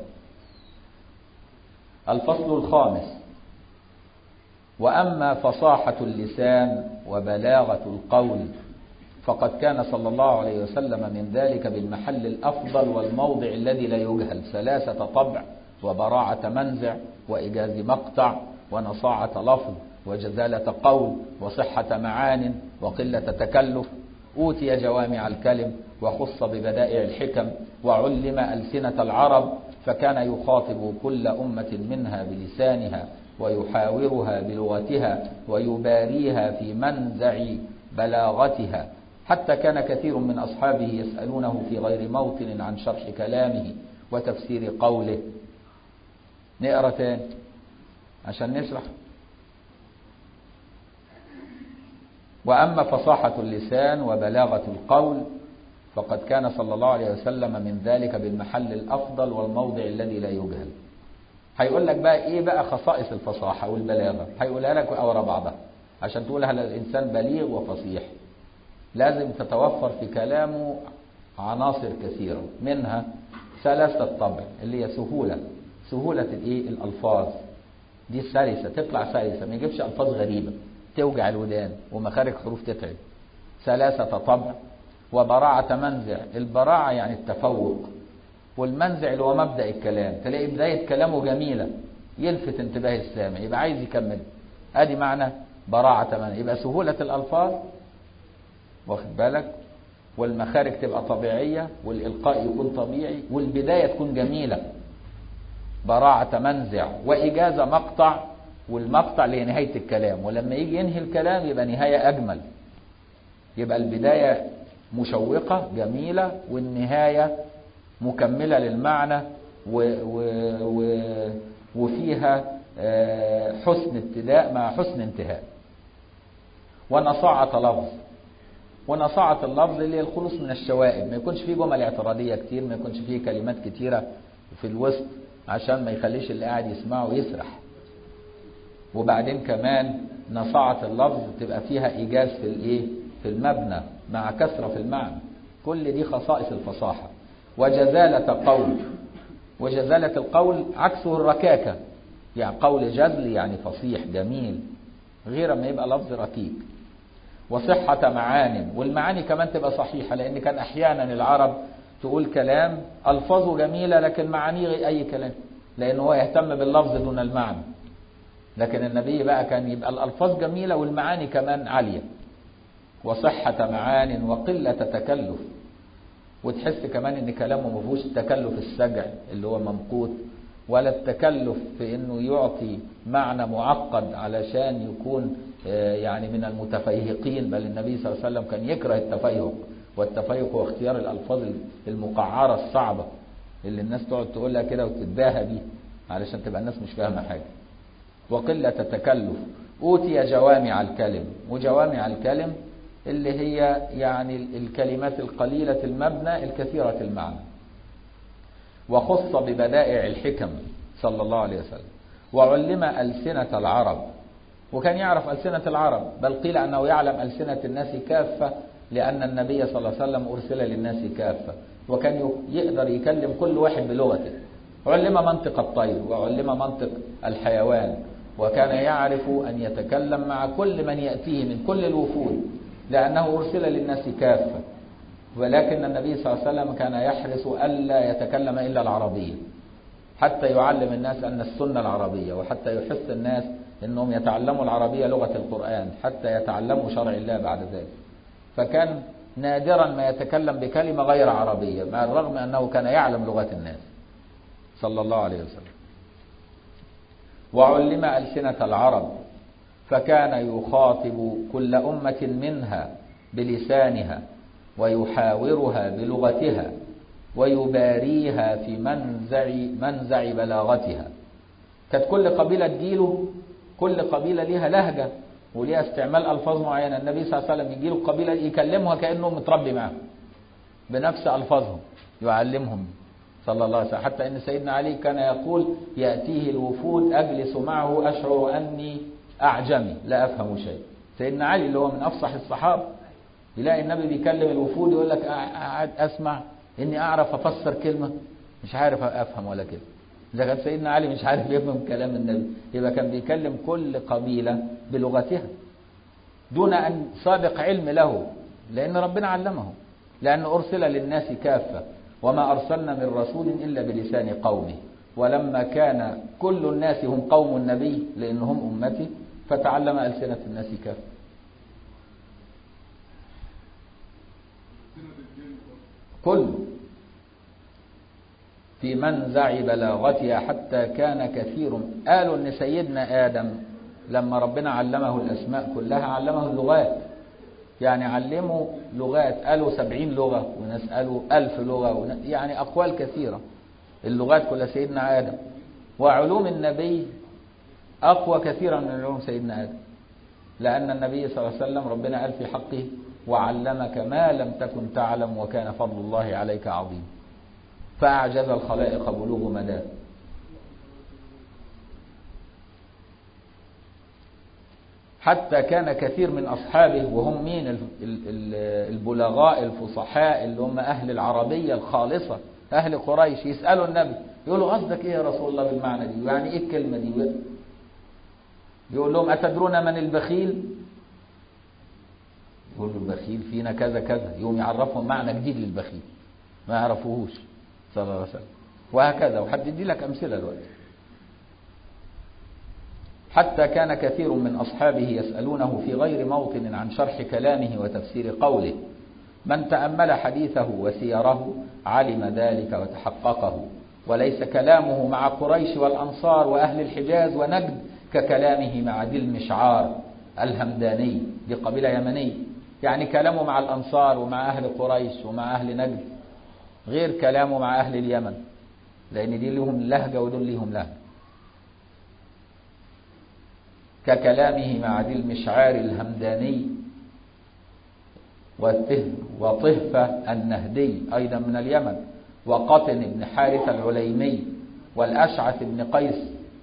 الفصل الخامس وأما فصاحة اللسان وبلاغة القول فقد كان صلى الله عليه وسلم من ذلك بالمحل الأفضل والموضع الذي لا يجهل سلاسة طبع وبراعة منزع وإجاز مقطع ونصاعة لفظ وجزالة قول وصحة معان وقلة تكلف أوتي جوامع الكلم وخص ببدائع الحكم وعلم ألسنة العرب فكان يخاطب كل أمة منها بلسانها ويحاورها بلغتها ويباريها في منزع بلاغتها حتى كان كثير من أصحابه يسألونه في غير موطن عن شرح كلامه وتفسير قوله نقرأ تاني عشان نشرح وأما فصاحة اللسان وبلاغة القول فقد كان صلى الله عليه وسلم من ذلك بالمحل الأفضل والموضع الذي لا يجهل هيقول لك بقى ايه بقى خصائص الفصاحة والبلاغة هيقولها لك ورا بعضها عشان تقول هل الإنسان بليغ وفصيح لازم تتوفر في كلامه عناصر كثيرة منها سلاسة الطبع اللي هي سهولة سهولة الايه الألفاظ دي سلسة تطلع سلسة ما يجيبش ألفاظ غريبة توجع الودان ومخارج حروف تتعب سلاسة طبع وبراعة منزع البراعة يعني التفوق والمنزع اللي هو مبدأ الكلام تلاقي بداية كلامه جميلة يلفت انتباه السامع يبقى عايز يكمل ادي معنى براعة منزع يبقى سهولة الألفاظ واخد بالك والمخارج تبقى طبيعية والإلقاء يكون طبيعي والبداية تكون جميلة براعة منزع وإجازة مقطع والمقطع اللي هي نهاية الكلام ولما يجي ينهي الكلام يبقى نهاية أجمل يبقى البداية مشوقة جميلة والنهاية مكملة للمعنى و و و وفيها حسن ابتداء مع حسن انتهاء ونصاعة لفظ ونصاعة اللفظ اللي هي الخلوص من الشوائب ما يكونش فيه جمل اعتراضية كتير ما يكونش فيه كلمات كتيرة في الوسط عشان ما يخليش اللي قاعد يسمعه يسرح وبعدين كمان نصاعة اللفظ تبقى فيها إيجاز في الإيه في المبنى مع كثرة في المعنى كل دي خصائص الفصاحة وجزالة قول وجزالة القول عكسه الركاكة يعني قول جزل يعني فصيح جميل غير ما يبقى لفظ ركيك وصحة معان والمعاني كمان تبقى صحيحة لأن كان أحيانا العرب تقول كلام ألفاظه جميلة لكن معانيه أي كلام لأنه هو يهتم باللفظ دون المعنى لكن النبي بقى كان يبقى الألفاظ جميلة والمعاني كمان عالية وصحة معان وقلة تكلف وتحس كمان ان كلامه ما فيهوش تكلف السجع اللي هو ممقوت ولا التكلف في انه يعطي معنى معقد علشان يكون يعني من المتفيهقين بل النبي صلى الله عليه وسلم كان يكره التفيهق والتفيهق هو اختيار الالفاظ المقعره الصعبه اللي الناس تقعد تقولها كده وتتباهى بيه علشان تبقى الناس مش فاهمه حاجه وقله التكلف اوتي جوامع الكلم وجوامع الكلم اللي هي يعني الكلمات القليلة المبنى الكثيرة المعنى وخص ببدائع الحكم صلى الله عليه وسلم وعلم ألسنة العرب وكان يعرف ألسنة العرب بل قيل أنه يعلم ألسنة الناس كافة لأن النبي صلى الله عليه وسلم أرسل للناس كافة وكان يقدر يكلم كل واحد بلغته علم منطق الطير وعلم منطق الحيوان وكان يعرف أن يتكلم مع كل من يأتيه من كل الوفود لأنه أرسل للناس كافة ولكن النبي صلى الله عليه وسلم كان يحرص ألا يتكلم إلا العربية حتى يعلم الناس أن السنة العربية وحتى يحث الناس أنهم يتعلموا العربية لغة القرآن حتى يتعلموا شرع الله بعد ذلك فكان نادرا ما يتكلم بكلمة غير عربية مع الرغم أنه كان يعلم لغة الناس صلى الله عليه وسلم وعلم ألسنة العرب فكان يخاطب كل أمة منها بلسانها ويحاورها بلغتها ويباريها في منزع منزع بلاغتها كانت كل قبيلة تجيله كل قبيلة ليها لهجة وليها استعمال ألفاظ معينة النبي صلى الله عليه وسلم يجيله قبيلة يكلمها كأنه متربي معهم بنفس ألفاظهم يعلمهم صلى الله عليه وسلم حتى أن سيدنا علي كان يقول يأتيه الوفود أجلس معه أشعر أني أعجمي لا أفهم شيء سيدنا علي اللي هو من أفصح الصحابة يلاقي النبي بيكلم الوفود يقول لك قاعد أسمع إني أعرف أفسر كلمة مش عارف أفهم ولا كلمة إذا كان سيدنا علي مش عارف يفهم كلام النبي يبقى كان بيكلم كل قبيلة بلغتها دون أن سابق علم له لأن ربنا علمه لأن أرسل للناس كافة وما أرسلنا من رسول إلا بلسان قومه ولما كان كل الناس هم قوم النبي لأنهم أمتي فتعلم ألسنة الناس كافة كل في منزع بلاغتها حتى كان كثير قالوا ان سيدنا ادم لما ربنا علمه الاسماء كلها علمه اللغات يعني علموا لغات قالوا سبعين لغة وناس قالوا ألف لغة يعني أقوال كثيرة اللغات كلها سيدنا آدم وعلوم النبي أقوى كثيرا من علوم سيدنا آدم لأن النبي صلى الله عليه وسلم ربنا قال في حقه وعلمك ما لم تكن تعلم وكان فضل الله عليك عظيم فأعجز الخلائق بلوغ مداه حتى كان كثير من أصحابه وهم مين البلغاء الفصحاء اللي هم أهل العربية الخالصة أهل قريش يسألوا النبي يقولوا قصدك إيه يا رسول الله بالمعنى دي يعني إيه الكلمة دي يقول لهم أتدرون من البخيل يقول له البخيل فينا كذا كذا يوم يعرفهم معنى جديد للبخيل ما يعرفوهوش صلى الله عليه وسلم وهكذا وحد يدي لك أمثلة دلوقتي حتى كان كثير من أصحابه يسألونه في غير موطن عن شرح كلامه وتفسير قوله من تأمل حديثه وسيره علم ذلك وتحققه وليس كلامه مع قريش والأنصار وأهل الحجاز ونجد ككلامه مع ذي المشعار الهمداني دي قبيلة يمنية يعني كلامه مع الأنصار ومع أهل قريش ومع أهل نجد غير كلامه مع أهل اليمن لأن دي لهم لهجة ودول لهم لهجة ككلامه مع ذي المشعار الهمداني وطهفة النهدي أيضا من اليمن وقطن بن حارث العليمي والأشعث بن قيس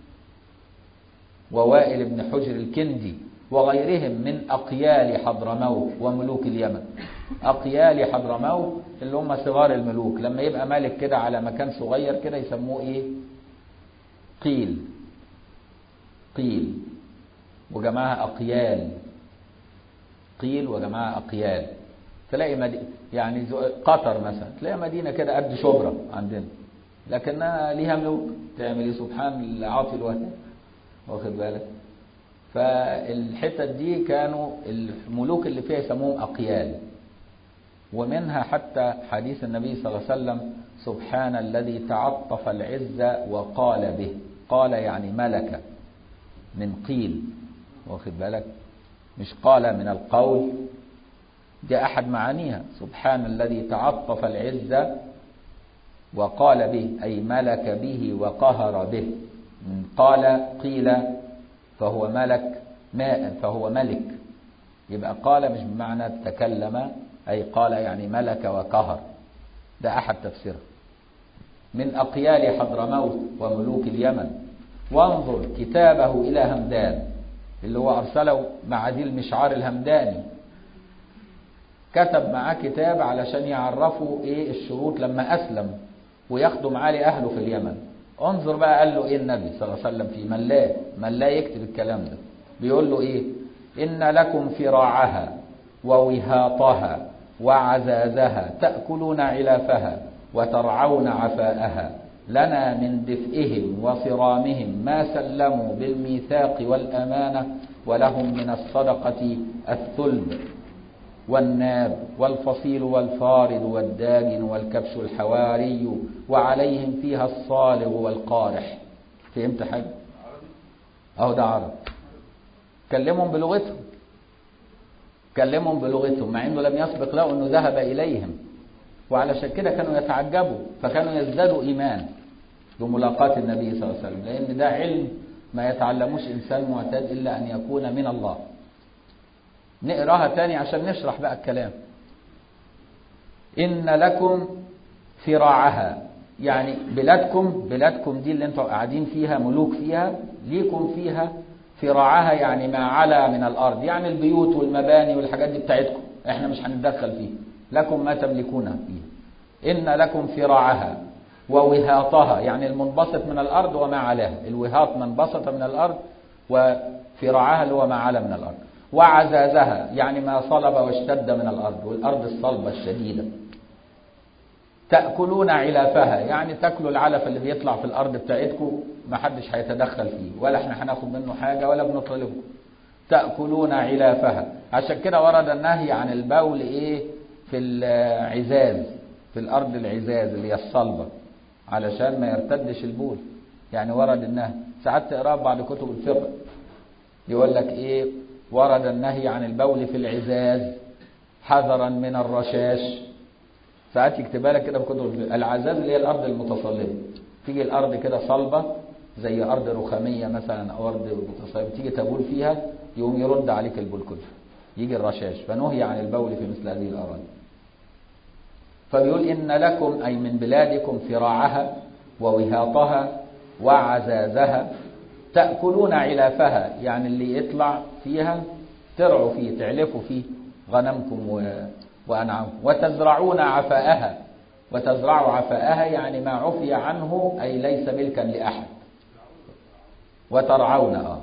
ووائل بن حجر الكندي وغيرهم من أقيال حضرموت وملوك اليمن أقيال حضرموت اللي هم صغار الملوك لما يبقى ملك كده على مكان صغير كده يسموه إيه قيل قيل وجماعة أقيال قيل وجماعة أقيال تلاقي مدينة يعني قطر مثلا تلاقي مدينة كده قد شبرا عندنا لكنها ليها ملوك تعمل ايه سبحان العاطي الوهاب واخد بالك فالحتت دي كانوا الملوك اللي فيها يسموهم أقيال ومنها حتى حديث النبي صلى الله عليه وسلم سبحان الذي تعطف العز وقال به قال يعني ملك من قيل واخد بالك مش قال من القول دي أحد معانيها سبحان الذي تعطف العز وقال به أي ملك به وقهر به من قال قيل فهو ملك ماء فهو ملك يبقى قال مش بمعنى تكلم أي قال يعني ملك وقهر ده أحد تفسيره من أقيال حضرموت وملوك اليمن وانظر كتابه إلى همدان اللي هو أرسله مع ذي المشعار الهمداني كتب معاه كتاب علشان يعرفوا ايه الشروط لما اسلم وياخدوا معاه لاهله في اليمن انظر بقى قال له ايه النبي صلى الله عليه وسلم في من لا من لا يكتب الكلام ده بيقول له ايه ان لكم فراعها ووهاطها وعزازها تاكلون علافها وترعون عفاءها لنا من دفئهم وصرامهم ما سلموا بالميثاق والامانه ولهم من الصدقه الثلب والناب والفصيل والفارض والداجن والكبش الحواري وعليهم فيها الصالغ والقارح فهمت حاجة اهو ده عرب كلمهم بلغتهم كلمهم بلغتهم مع انه لم يسبق له انه ذهب اليهم وعلشان كده كانوا يتعجبوا فكانوا يزدادوا ايمان بملاقاة النبي صلى الله عليه وسلم لان ده علم ما يتعلموش انسان معتاد الا ان يكون من الله نقراها تاني عشان نشرح بقى الكلام إن لكم فراعها يعني بلادكم بلادكم دي اللي انتوا قاعدين فيها ملوك فيها ليكم فيها فراعها يعني ما علا من الأرض يعني البيوت والمباني والحاجات دي بتاعتكم احنا مش هنتدخل فيها لكم ما تملكونها فيها إن لكم فراعها ووهاطها يعني المنبسط من الأرض وما علاها الوهاط من بسط من الأرض وفراعها اللي هو ما علا من الأرض وعزازها يعني ما صلب واشتد من الأرض والأرض الصلبة الشديدة تأكلون علافها يعني تاكلوا العلف اللي بيطلع في الأرض بتاعتكم ما حدش هيتدخل فيه ولا احنا هناخد منه حاجة ولا بنطلبه تأكلون علافها عشان كده ورد النهي عن البول ايه في العزاز في الأرض العزاز اللي هي الصلبة علشان ما يرتدش البول يعني ورد النهي ساعات تقراه بعض كتب الفقه يقول لك ايه ورد النهي عن البول في العزاز حذرا من الرشاش ساعات يكتبها لك كده في كتب العزاز اللي هي الارض المتصلبه تيجي الارض كده صلبه زي ارض رخاميه مثلا او ارض متصلبه تيجي تبول فيها يقوم يرد عليك البول كله يجي الرشاش فنهي عن البول في مثل هذه الاراضي فبيقول ان لكم اي من بلادكم فراعها ووهاطها وعزازها تأكلون علافها يعني اللي يطلع فيها ترعوا فيه تعلفوا فيه غنمكم و... وأنعامكم وتزرعون عفاءها وتزرعوا عفاءها يعني ما عفي عنه أي ليس ملكا لأحد وترعون آه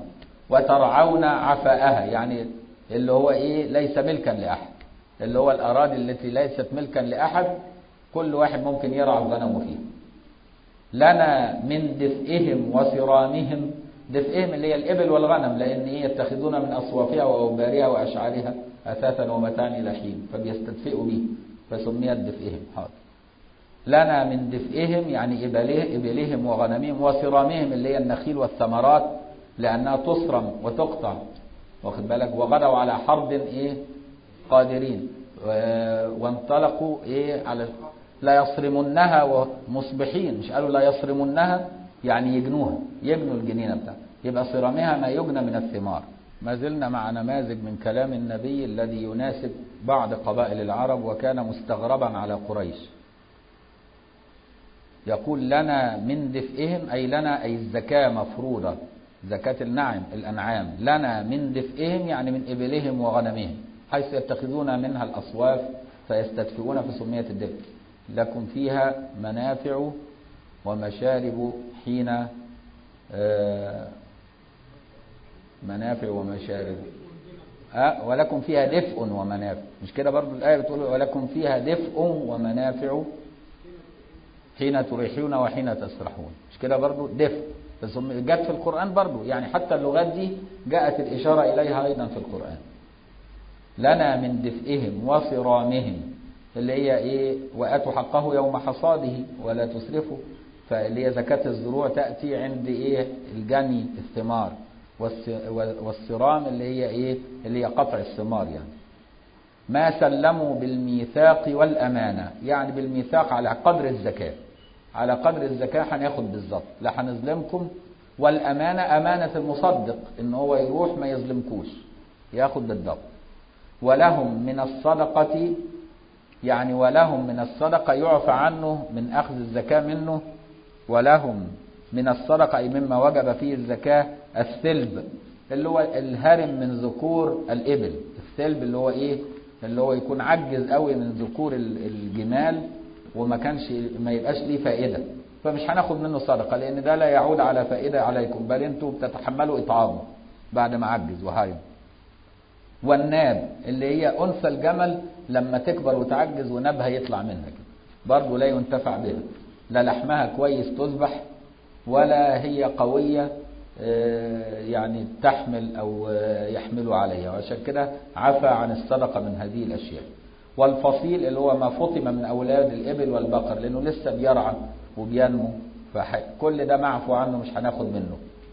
وترعون عفاءها يعني اللي هو ايه ليس ملكا لاحد اللي هو الاراضي التي ليست ملكا لاحد كل واحد ممكن يرعى الغنم فيها لنا من دفئهم وصرامهم دفئهم اللي هي الإبل والغنم لأن إيه يتخذون من أصوافها وأوبارها وأشعارها أثاثا ومتاعا إلى حين فبيستدفئوا به فسميت دفئهم حاضر لنا من دفئهم يعني إبله إبلهم وغنمهم وصرامهم اللي هي النخيل والثمرات لأنها تصرم وتقطع واخد بالك وغدوا على حرب إيه قادرين وانطلقوا إيه على لا يصرمنها مصبحين مش قالوا لا يصرمنها يعني يجنوها يجنوا الجنينة بتاعها يبقى صرامها ما يجنى من الثمار ما زلنا مع نماذج من كلام النبي الذي يناسب بعض قبائل العرب وكان مستغربا على قريش يقول لنا من دفئهم أي لنا أي الزكاة مفروضة زكاة النعم الأنعام لنا من دفئهم يعني من إبلهم وغنمهم حيث يتخذون منها الأصواف فيستدفئون فسميت الدفء لكم فيها منافع ومشارب حين منافع ومشارب أه ولكم فيها دفء ومنافع مش كده برضو الآية بتقول ولكم فيها دفء ومنافع حين تريحون وحين تسرحون مش كده برضو دفء بس جت في القرآن برضو يعني حتى اللغات دي جاءت الإشارة إليها أيضا في القرآن لنا من دفئهم وصرامهم اللي هي ايه واتوا حقه يوم حصاده ولا تسرفوا فاللي هي زكاة الزروع تأتي عند ايه الجني الثمار والصرام اللي هي ايه اللي هي قطع الثمار يعني ما سلموا بالميثاق والأمانة يعني بالميثاق على قدر الزكاة على قدر الزكاة هناخد بالظبط لا هنظلمكم والأمانة أمانة المصدق إن هو يروح ما يظلمكوش ياخد بالضبط ولهم من الصدقة يعني ولهم من الصدقة يعفى عنه من أخذ الزكاة منه ولهم من الصدقة أي مما وجب فيه الزكاة الثلب اللي هو الهرم من ذكور الإبل الثلب اللي هو إيه اللي هو يكون عجز قوي من ذكور الجمال وما كانش ما يبقاش ليه فائدة فمش هناخد منه صدقة لأن ده لا يعود على فائدة عليكم بل أنتم بتتحملوا إطعامه بعد ما عجز وهرم والناب اللي هي أنثى الجمل لما تكبر وتعجز ونابها يطلع منها كده برضه لا ينتفع بها لا لحمها كويس تذبح ولا هي قوية يعني تحمل أو يحملوا عليها وعشان كده عفى عن الصدقة من هذه الأشياء والفصيل اللي هو ما فطم من أولاد الإبل والبقر لأنه لسه بيرعى وبينمو فكل ده معفو عنه مش هناخد منه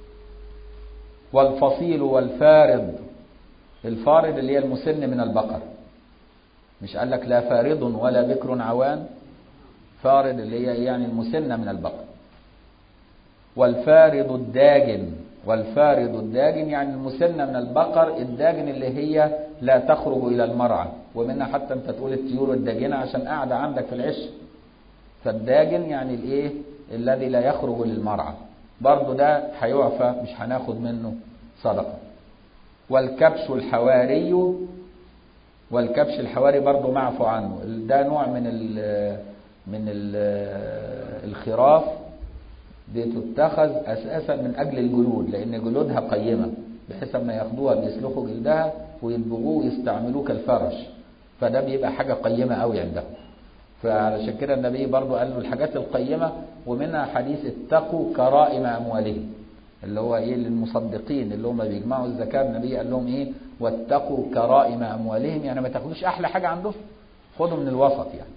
والفصيل والفارض الفارض اللي هي المسن من البقر مش قال لك لا فارض ولا بكر عوان فارض اللي هي يعني المسنة من البقر والفارض الداجن والفارض الداجن يعني المسنة من البقر الداجن اللي هي لا تخرج إلى المرعى ومنها حتى أنت تقول الطيور الداجنة عشان قاعدة عندك في العش فالداجن يعني الايه الذي لا يخرج للمرعى برضه ده هيعفى مش هناخد منه صدقة والكبش الحواري والكبش الحواري برضه معفو عنه ده نوع من ال من ال الخراف بتتخذ اساسا من اجل الجلود لان جلودها قيمه بحيث اما ياخدوها بيسلخوا جلدها ويدبغوه ويستعملوه كالفرش فده بيبقى حاجه قيمه قوي عندهم فعلشان كده النبي برضه قال له الحاجات القيمه ومنها حديث اتقوا كرائم اموالهم اللي هو ايه للمصدقين اللي هم بيجمعوا الزكاه النبي قال لهم ايه واتقوا كرائم اموالهم يعني ما تاخدوش احلى حاجه عندهم خدوا من الوسط يعني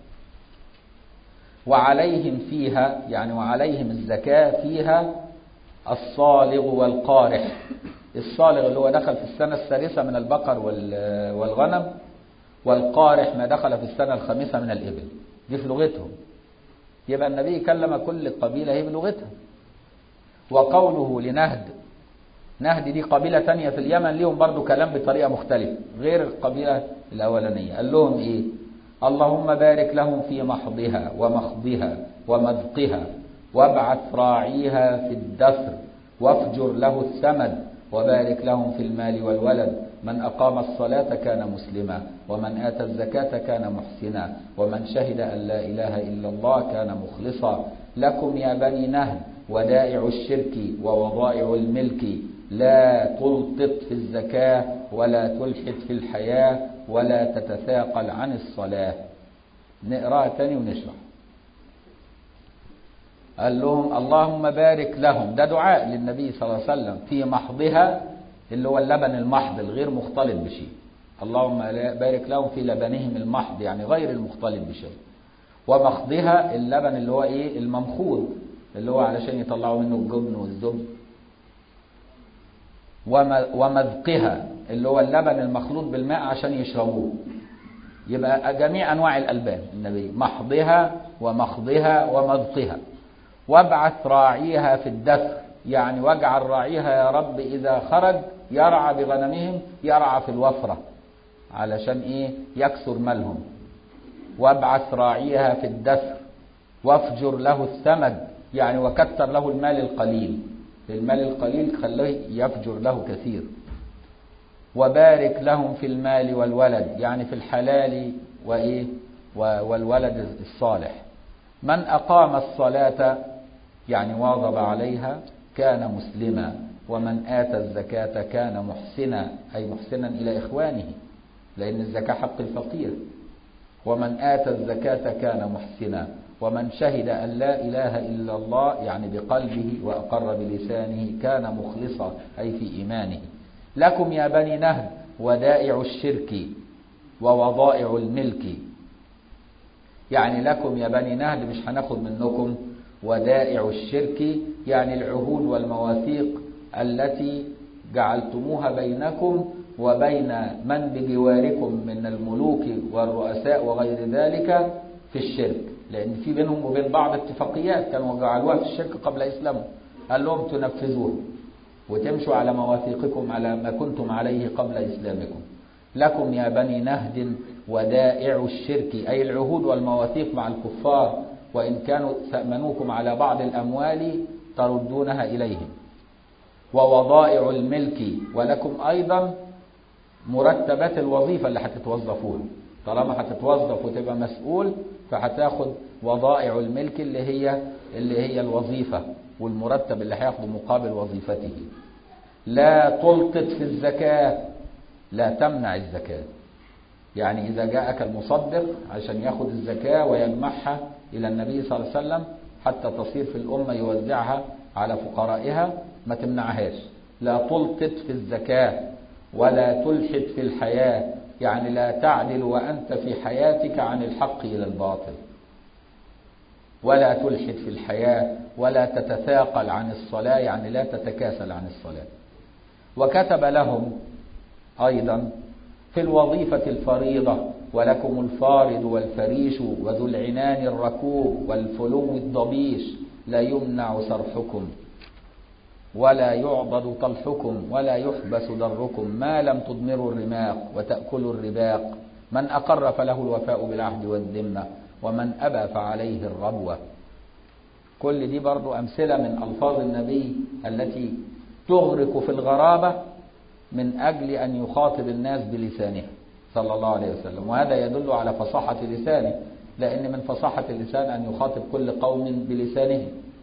وعليهم فيها يعني وعليهم الزكاة فيها الصالغ والقارح الصالغ اللي هو دخل في السنة السادسة من البقر والغنم والقارح ما دخل في السنة الخامسة من الإبل دي في لغتهم يبقى النبي كلم كل قبيلة هي بلغتها وقوله لنهد نهد دي قبيلة تانية في اليمن ليهم برضو كلام بطريقة مختلفة غير القبيلة الأولانية قال لهم إيه اللهم بارك لهم في محضها ومخضها ومذقها وابعث راعيها في الدثر وافجر له الثمد وبارك لهم في المال والولد من أقام الصلاة كان مسلما ومن آتى الزكاة كان محسنا ومن شهد أن لا إله إلا الله كان مخلصا لكم يا بني نهد ودائع الشرك ووضائع الملك لا تلطط في الزكاة ولا تلحد في الحياة ولا تتثاقل عن الصلاة نقراها تاني ونشرح قال لهم اللهم بارك لهم ده دعاء للنبي صلى الله عليه وسلم في محضها اللي هو اللبن المحض الغير مختلط بشيء اللهم بارك لهم في لبنهم المحض يعني غير المختلط بشيء ومخضها اللبن اللي هو ايه الممخوض اللي هو علشان يطلعوا منه الجبن والزبد ومذقها اللي هو اللبن المخلوط بالماء عشان يشربوه يبقى جميع انواع الالبان النبي محضها ومخضها ومذقها وابعث راعيها في الدثر يعني واجعل راعيها يا رب اذا خرج يرعى بغنمهم يرعى في الوفره علشان ايه يكثر مالهم وابعث راعيها في الدثر وافجر له الثمد يعني وكثر له المال القليل المال القليل خليه يفجر له كثير وبارك لهم في المال والولد يعني في الحلال وايه والولد الصالح من اقام الصلاه يعني واظب عليها كان مسلما ومن اتى الزكاه كان محسنا اي محسنا الى اخوانه لان الزكاه حق الفقير ومن اتى الزكاه كان محسنا ومن شهد أن لا إله إلا الله يعني بقلبه وأقر بلسانه كان مخلصا أي في إيمانه لكم يا بني نهد ودائع الشرك ووضائع الملك يعني لكم يا بني نهد مش هناخد منكم ودائع الشرك يعني العهود والمواثيق التي جعلتموها بينكم وبين من بجواركم من الملوك والرؤساء وغير ذلك في الشرك لأن في بينهم وبين بعض اتفاقيات كانوا جعلوها في الشرك قبل إسلامهم قال لهم تنفذوها وتمشوا على مواثيقكم على ما كنتم عليه قبل إسلامكم لكم يا بني نهد ودائع الشرك أي العهود والمواثيق مع الكفار وإن كانوا سأمنوكم على بعض الأموال تردونها إليهم ووضائع الملك ولكم أيضا مرتبات الوظيفة اللي هتتوظفوها طالما هتتوظف وتبقى مسؤول فهتاخد وضائع الملك اللي هي اللي هي الوظيفة والمرتب اللي هياخده مقابل وظيفته لا تلقط في الزكاة لا تمنع الزكاة يعني إذا جاءك المصدق عشان ياخد الزكاة ويجمعها إلى النبي صلى الله عليه وسلم حتى تصير في الأمة يوزعها على فقرائها ما تمنعهاش لا تلقط في الزكاة ولا تلحد في الحياة يعني لا تعدل وأنت في حياتك عن الحق إلى الباطل ولا تلحد في الحياة ولا تتثاقل عن الصلاة يعني لا تتكاسل عن الصلاة وكتب لهم أيضا في الوظيفة الفريضة ولكم الفارض والفريش وذو العنان الركوب والفلو الضبيش لا يمنع صرحكم ولا يعضد طلحكم ولا يحبس ضركم ما لم تضمروا الرماق وتأكلوا الرباق من أقر فله الوفاء بالعهد والذمة ومن أبى فعليه الربوة كل دي برضو أمثلة من ألفاظ النبي التي تغرق في الغرابة من أجل أن يخاطب الناس بلسانه صلى الله عليه وسلم وهذا يدل على فصاحة لسانه لأن من فصاحة اللسان أن يخاطب كل قوم بلسانه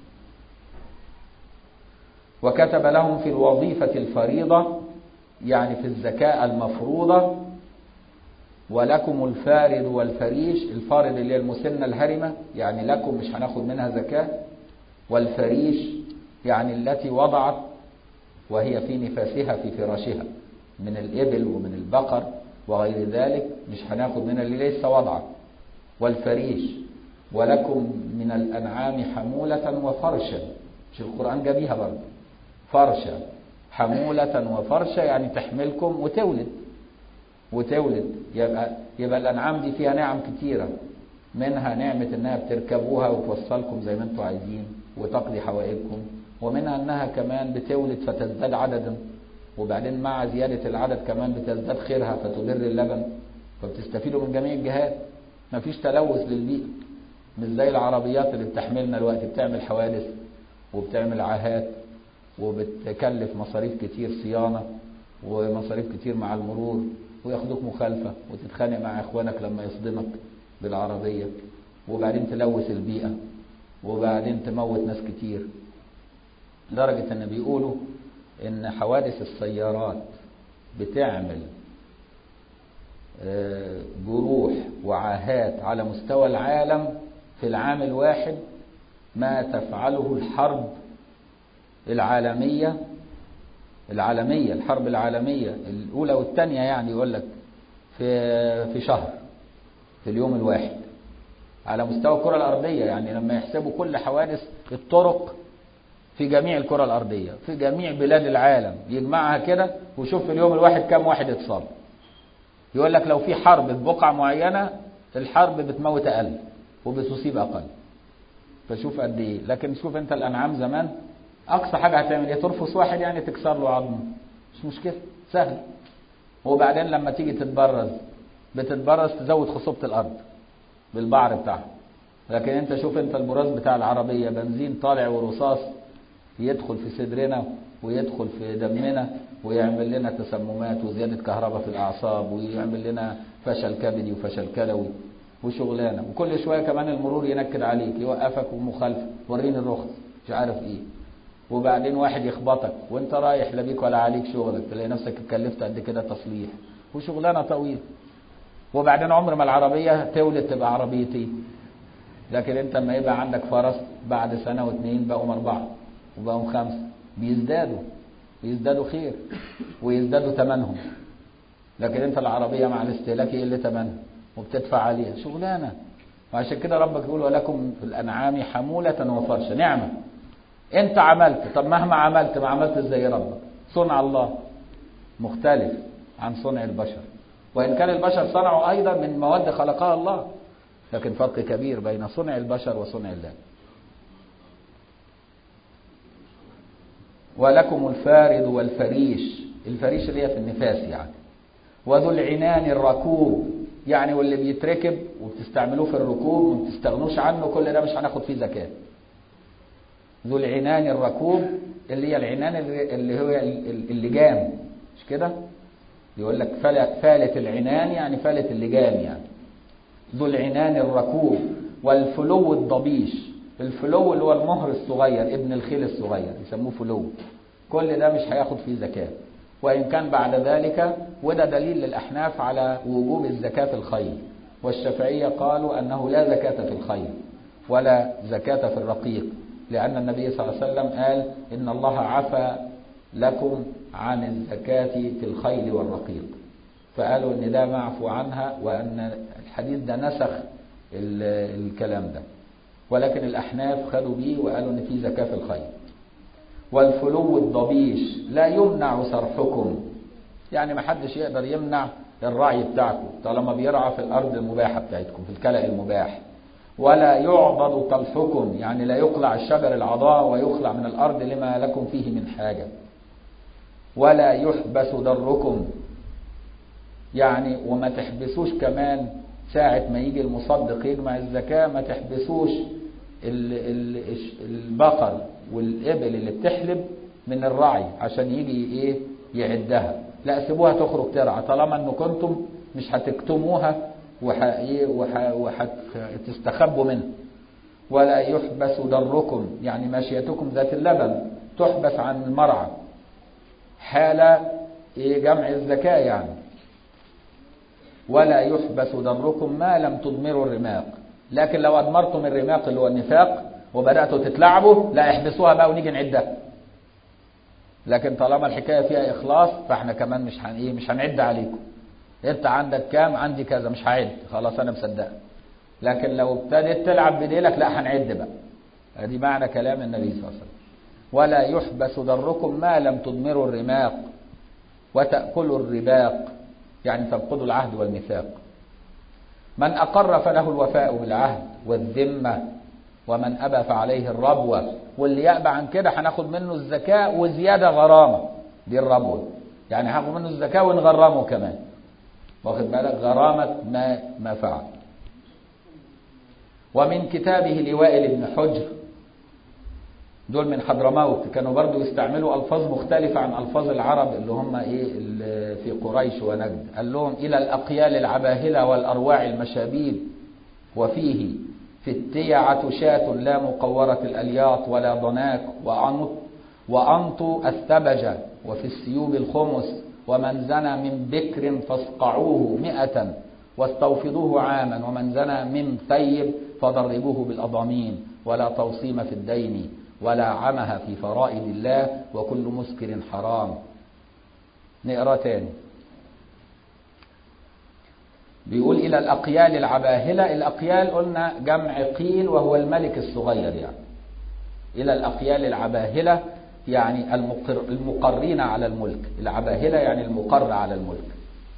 وكتب لهم في الوظيفة الفريضة يعني في الزكاة المفروضة ولكم الفارض والفريش الفارض اللي هي المسنة الهرمة يعني لكم مش هناخد منها زكاة والفريش يعني التي وضعت وهي في نفاسها في فراشها من الإبل ومن البقر وغير ذلك مش هناخد منها اللي لسه وضعت والفريش ولكم من الأنعام حمولة وفرشا مش القرآن جابيها برضه فرشا حمولة وفرشا يعني تحملكم وتولد وتولد يبقى يبقى الأنعام دي فيها نعم كتيرة منها نعمة إنها بتركبوها وتوصلكم زي ما أنتم عايزين وتقضي حوائجكم ومنها إنها كمان بتولد فتزداد عددا وبعدين مع زيادة العدد كمان بتزداد خيرها فتدر اللبن فبتستفيدوا من جميع الجهات مفيش تلوث للبيئة مش زي العربيات اللي بتحملنا الوقت بتعمل حوادث وبتعمل عاهات وبتكلف مصاريف كتير صيانة ومصاريف كتير مع المرور وياخدوك مخالفة وتتخانق مع اخوانك لما يصدمك بالعربية وبعدين تلوث البيئة وبعدين تموت ناس كتير لدرجة ان بيقولوا ان حوادث السيارات بتعمل جروح وعاهات على مستوى العالم في العام الواحد ما تفعله الحرب العالمية العالمية الحرب العالمية الأولى والثانية يعني يقول لك في في شهر في اليوم الواحد على مستوى الكرة الأرضية يعني لما يحسبوا كل حوادث الطرق في جميع الكرة الأرضية في جميع بلاد العالم يجمعها كده وشوف في اليوم الواحد كم واحد اتصاب يقول لك لو في حرب في بقعة معينة الحرب بتموت أقل وبتصيب أقل فشوف قد إيه لكن شوف أنت الأنعام زمان أقصى حاجة هتعمل إيه ترفس واحد يعني تكسر له عظمه مش مشكلة سهل وبعدين لما تيجي تتبرز بتتبرز تزود خصوبة الأرض بالبعر بتاعها لكن انت شوف انت البراز بتاع العربية بنزين طالع ورصاص يدخل في صدرنا ويدخل في دمنا ويعمل لنا تسممات وزيادة كهرباء في الأعصاب ويعمل لنا فشل كبدي وفشل كلوي وشغلانة وكل شوية كمان المرور ينكد عليك يوقفك ومخالفة وريني الرخص مش عارف ايه وبعدين واحد يخبطك وانت رايح لا بيك ولا عليك شغلك تلاقي نفسك اتكلفت قد كده تصليح وشغلانة طويلة وبعدين عمر ما العربية تولد تبقى عربيتين لكن انت لما يبقى عندك فرس بعد سنة واثنين بقوا أربعة وبقوا خمسة بيزدادوا بيزدادوا خير ويزدادوا ثمنهم لكن انت العربية مع الاستهلاك يقل ثمنها وبتدفع عليها شغلانة وعشان كده ربك يقول ولكم في الأنعام حمولة وفرشة نعمة انت عملت طب مهما عملت ما عملت زي ربك صنع الله مختلف عن صنع البشر وإن كان البشر صنعوا أيضا من مواد خلقها الله لكن فرق كبير بين صنع البشر وصنع الله ولكم الفارد والفريش الفريش اللي هي في النفاس يعني وذو العنان الركوب يعني واللي بيتركب وبتستعملوه في الركوب وما بتستغنوش عنه كل ده مش هناخد فيه زكاة ذو العنان الركوب اللي هي العنان اللي هو اللجام مش كده يقول لك فالة العنان يعني فالة اللجام يعني ذو العنان الركوب والفلو الضبيش الفلو اللي هو المهر الصغير ابن الخيل الصغير يسموه فلو كل ده مش هياخد فيه زكاة وإن كان بعد ذلك وده دليل للأحناف على وجوب الزكاة في الخيل والشافعية قالوا أنه لا زكاة في الخيل ولا زكاة في الرقيق لأن النبي صلى الله عليه وسلم قال إن الله عفى لكم عن الزكاة في الخيل والرقيق فقالوا ان ده معفو عنها وان الحديث ده نسخ الكلام ده ولكن الاحناف خدوا بيه وقالوا ان في زكاه في الخيل والفلو الضبيش لا يمنع صرحكم يعني ما حدش يقدر يمنع الرعي بتاعكم طالما بيرعى في الارض المباحه بتاعتكم في الكلأ المباح ولا يعضد طلحكم يعني لا يقلع الشجر العضاء ويخلع من الارض لما لكم فيه من حاجه ولا يحبس ضركم يعني وما تحبسوش كمان ساعة ما يجي المصدق يجمع الزكاة ما تحبسوش البقر والإبل اللي بتحلب من الرعي عشان يجي ايه يعدها لا سيبوها تخرج ترعى طالما انه كنتم مش هتكتموها وهتستخبوا منها ولا يحبس ضركم يعني ماشيتكم ذات اللبن تحبس عن المرعى حال ايه جمع الزكاة يعني ولا يحبس ضركم ما لم تضمروا الرماق لكن لو أضمرتم الرماق اللي هو النفاق وبدأتوا تتلعبوا لا احبسوها بقى ونيجي نعدها لكن طالما الحكاية فيها إخلاص فاحنا كمان مش هن ايه مش هنعد عليكم انت عندك كام عندي كذا مش هعد خلاص انا مصدق لكن لو ابتديت تلعب بديلك لا هنعد بقى ادي معنى كلام النبي صلى الله عليه وسلم ولا يحبس ضركم ما لم تضمروا الرماق وتأكلوا الرباق يعني تنقضوا العهد والميثاق من أقر فله الوفاء بالعهد والذمة ومن أبى فعليه الربوة واللي يأبى عن كده هناخد منه الزكاة وزيادة غرامة دي الربوة يعني هاخد منه الزكاة ونغرمه كمان واخد بالك غرامة ما ما فعل ومن كتابه لوائل بن حجر دول من حضرموت كانوا برضو يستعملوا ألفاظ مختلفة عن ألفاظ العرب اللي هم إيه اللي في قريش ونجد قال لهم إلى الأقيال العباهلة والأرواع المشابيب وفيه في التيعة شاة لا مقورة الألياط ولا ضناك وعنط وأنطوا الثبج وفي السيوب الخمس ومن زنى من بكر فاصقعوه مئة واستوفضوه عاما ومن زنى من ثيب فضربوه بالأضامين ولا توصيم في الدين ولا عمها في فرائض الله وكل مسكر حرام نقرا تاني بيقول إلى الأقيال العباهلة الأقيال قلنا جمع قيل وهو الملك الصغير يعني إلى الأقيال العباهلة يعني المقر المقرين على الملك العباهلة يعني المقر على الملك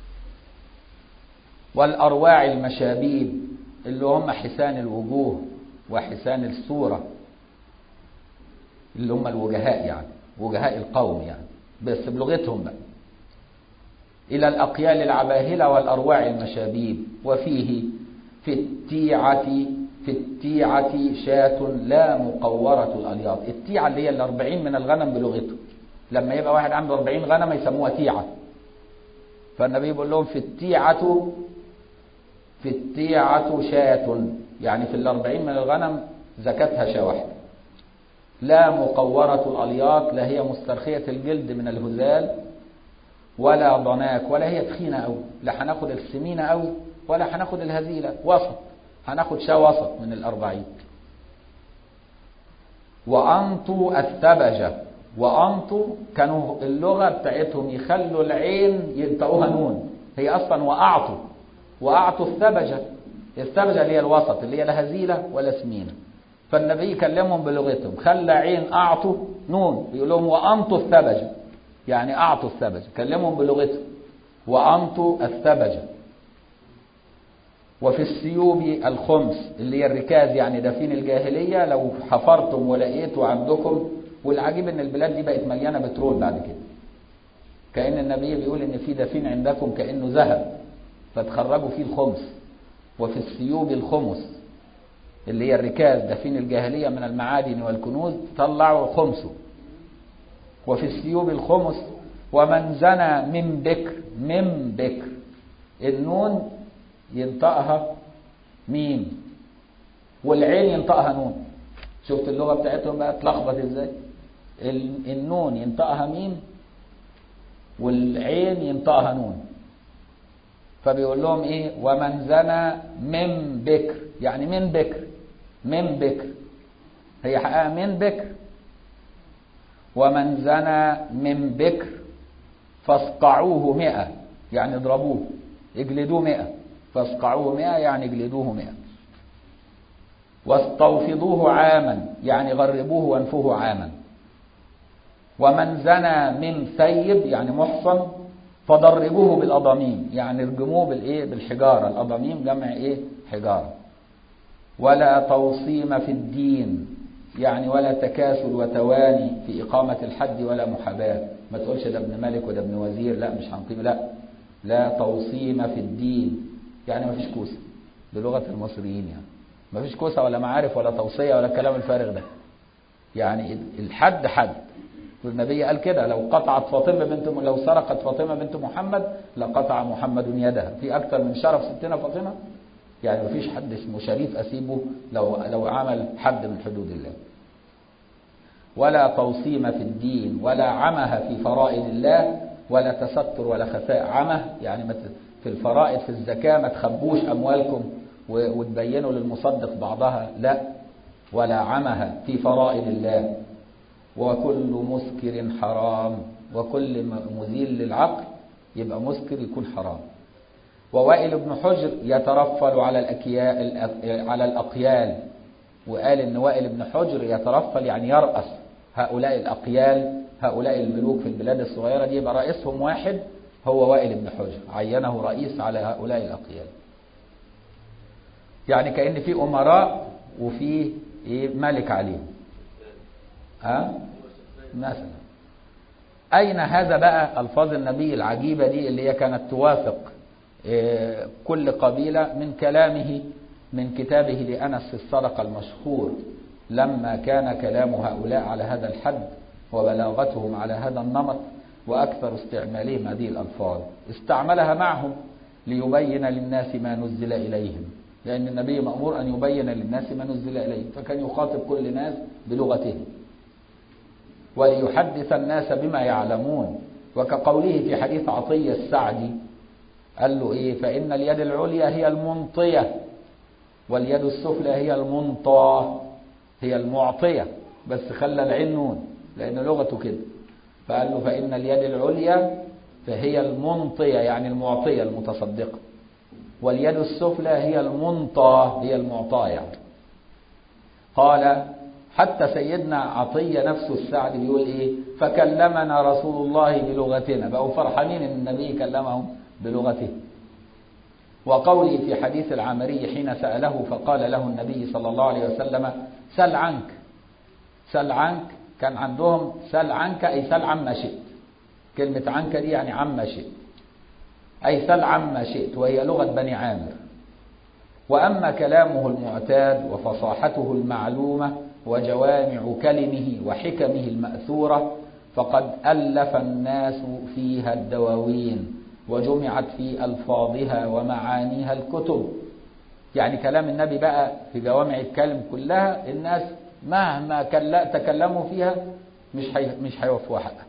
والأرواع المشابيب اللي هم حسان الوجوه وحسان الصورة اللي هم الوجهاء يعني وجهاء القوم يعني بس بلغتهم بقى إلى الأقيال العباهلة والأرواع المشابيب وفيه في التيعة في التيعة شاة لا مقورة الألياط التيعة اللي هي الأربعين من الغنم بلغته لما يبقى واحد عنده أربعين غنم يسموها تيعة فالنبي بيقول لهم في التيعة في التيعة شاة يعني في الأربعين من الغنم زكاتها شاة واحدة لا مقورة الألياط لا هي مسترخية الجلد من الهزال ولا ضناك ولا هي تخينة أوي لا هناخد السمينة أوي ولا هناخد الهزيلة وسط هناخد شاة وسط من الأربعين وأنطوا الثبجة وأنطوا كانوا اللغة بتاعتهم يخلوا العين ينطقوها نون هي أصلا وأعطوا وأعطوا الثبجة الثبجة اللي هي الوسط اللي هي لا هزيلة ولا سمينة فالنبي كلمهم بلغتهم خلى عين أعطوا نون بيقول لهم وأنطوا الثبجة يعني أعطوا الثبجة كلمهم بلغتهم وأنطوا الثبجة وفي السيوب الخمس اللي هي الركاز يعني دفين الجاهلية لو حفرتم ولقيتوا عندكم والعجيب ان البلاد دي بقت مليانة بترول بعد كده كأن النبي بيقول ان في دفين عندكم كأنه ذهب فتخرجوا فيه الخمس وفي السيوب الخمس اللي هي الركاز دفين الجاهلية من المعادن والكنوز طلعوا خمسه وفي السيوب الخمس ومن زنى من بكر من بكر النون ينطقها ميم والعين ينطقها نون شفت اللغة بتاعتهم بقى اتلخبط ازاي النون ينطقها ميم والعين ينطقها نون فبيقول لهم ايه ومن زنى من بكر يعني من بكر من بكر هي حقها من بكر ومن زنى من بكر فاسقعوه مئة يعني اضربوه اجلدوه مئة فاسقعوه مئة يعني اجلدوه مئة واستوفضوه عاما يعني غربوه وانفوه عاما ومن زنى من ثيب يعني محصن فضربوه بالأضاميم يعني ارجموه بالايه بالحجارة الأضاميم جمع ايه حجارة ولا توصيم في الدين يعني ولا تكاسل وتواني في إقامة الحد ولا محاباة ما تقولش ده ابن ملك وده ابن وزير لا مش هنقيم لا لا توصيم في الدين يعني ما فيش كوسة بلغة المصريين يعني ما فيش كوسة ولا معارف ولا توصية ولا الكلام الفارغ ده يعني الحد حد والنبي قال كده لو قطعت فاطمة بنت م... لو سرقت فاطمة بنت محمد لقطع محمد يدها في أكثر من شرف ستنا فاطمة يعني ما فيش حد اسمه شريف أسيبه لو لو عمل حد من حدود الله ولا توصيم في الدين ولا عمها في فرائض الله ولا تستر ولا خفاء عمه يعني في الفرائض في الزكاة ما تخبوش أموالكم وتبينوا للمصدق بعضها لا ولا عمها في فرائض الله وكل مسكر حرام وكل مزيل للعقل يبقى مسكر يكون حرام ووائل بن حجر يترفل على الأكيال على الأقيال وقال إن وائل بن حجر يترفل يعني يرأس هؤلاء الأقيال هؤلاء الملوك في البلاد الصغيرة دي يبقى رئيسهم واحد هو وائل بن حجر عينه رئيس على هؤلاء الأقيال يعني كأن في أمراء وفي إيه ملك عليهم ها مثلا أين هذا بقى ألفاظ النبي العجيبة دي اللي هي كانت توافق إيه كل قبيلة من كلامه من كتابه لأنس في الصدقة المشهور لما كان كلام هؤلاء على هذا الحد وبلاغتهم على هذا النمط وأكثر استعمالهم هذه الألفاظ استعملها معهم ليبين للناس ما نزل إليهم لأن النبي مأمور أن يبين للناس ما نزل إليهم فكان يخاطب كل الناس بلغتهم وليحدث الناس بما يعلمون وكقوله في حديث عطية السعدي قال له إيه فإن اليد العليا هي المنطية واليد السفلى هي المنطاة هي المعطية بس خلى العين نون لأن لغته كده فقال له فإن اليد العليا فهي المنطية يعني المعطية المتصدقة واليد السفلى هي المنطى هي المعطاة يعني قال حتى سيدنا عطية نفسه السعد بيقول ايه فكلمنا رسول الله بلغتنا بقوا فرحانين ان النبي كلمهم بلغته وقولي في حديث العامري حين سأله فقال له النبي صلى الله عليه وسلم سل عنك سل عنك كان عندهم سل عنك أي سل عما شئت كلمة عنك دي يعني عما شئت أي سل عما شئت وهي لغة بني عامر وأما كلامه المعتاد وفصاحته المعلومة وجوامع كلمه وحكمه المأثورة فقد ألف الناس فيها الدواوين وجمعت في ألفاظها ومعانيها الكتب يعني كلام النبي بقى في جوامع الكلم كلها الناس مهما تكلموا فيها مش حي... مش هيوفوا حقها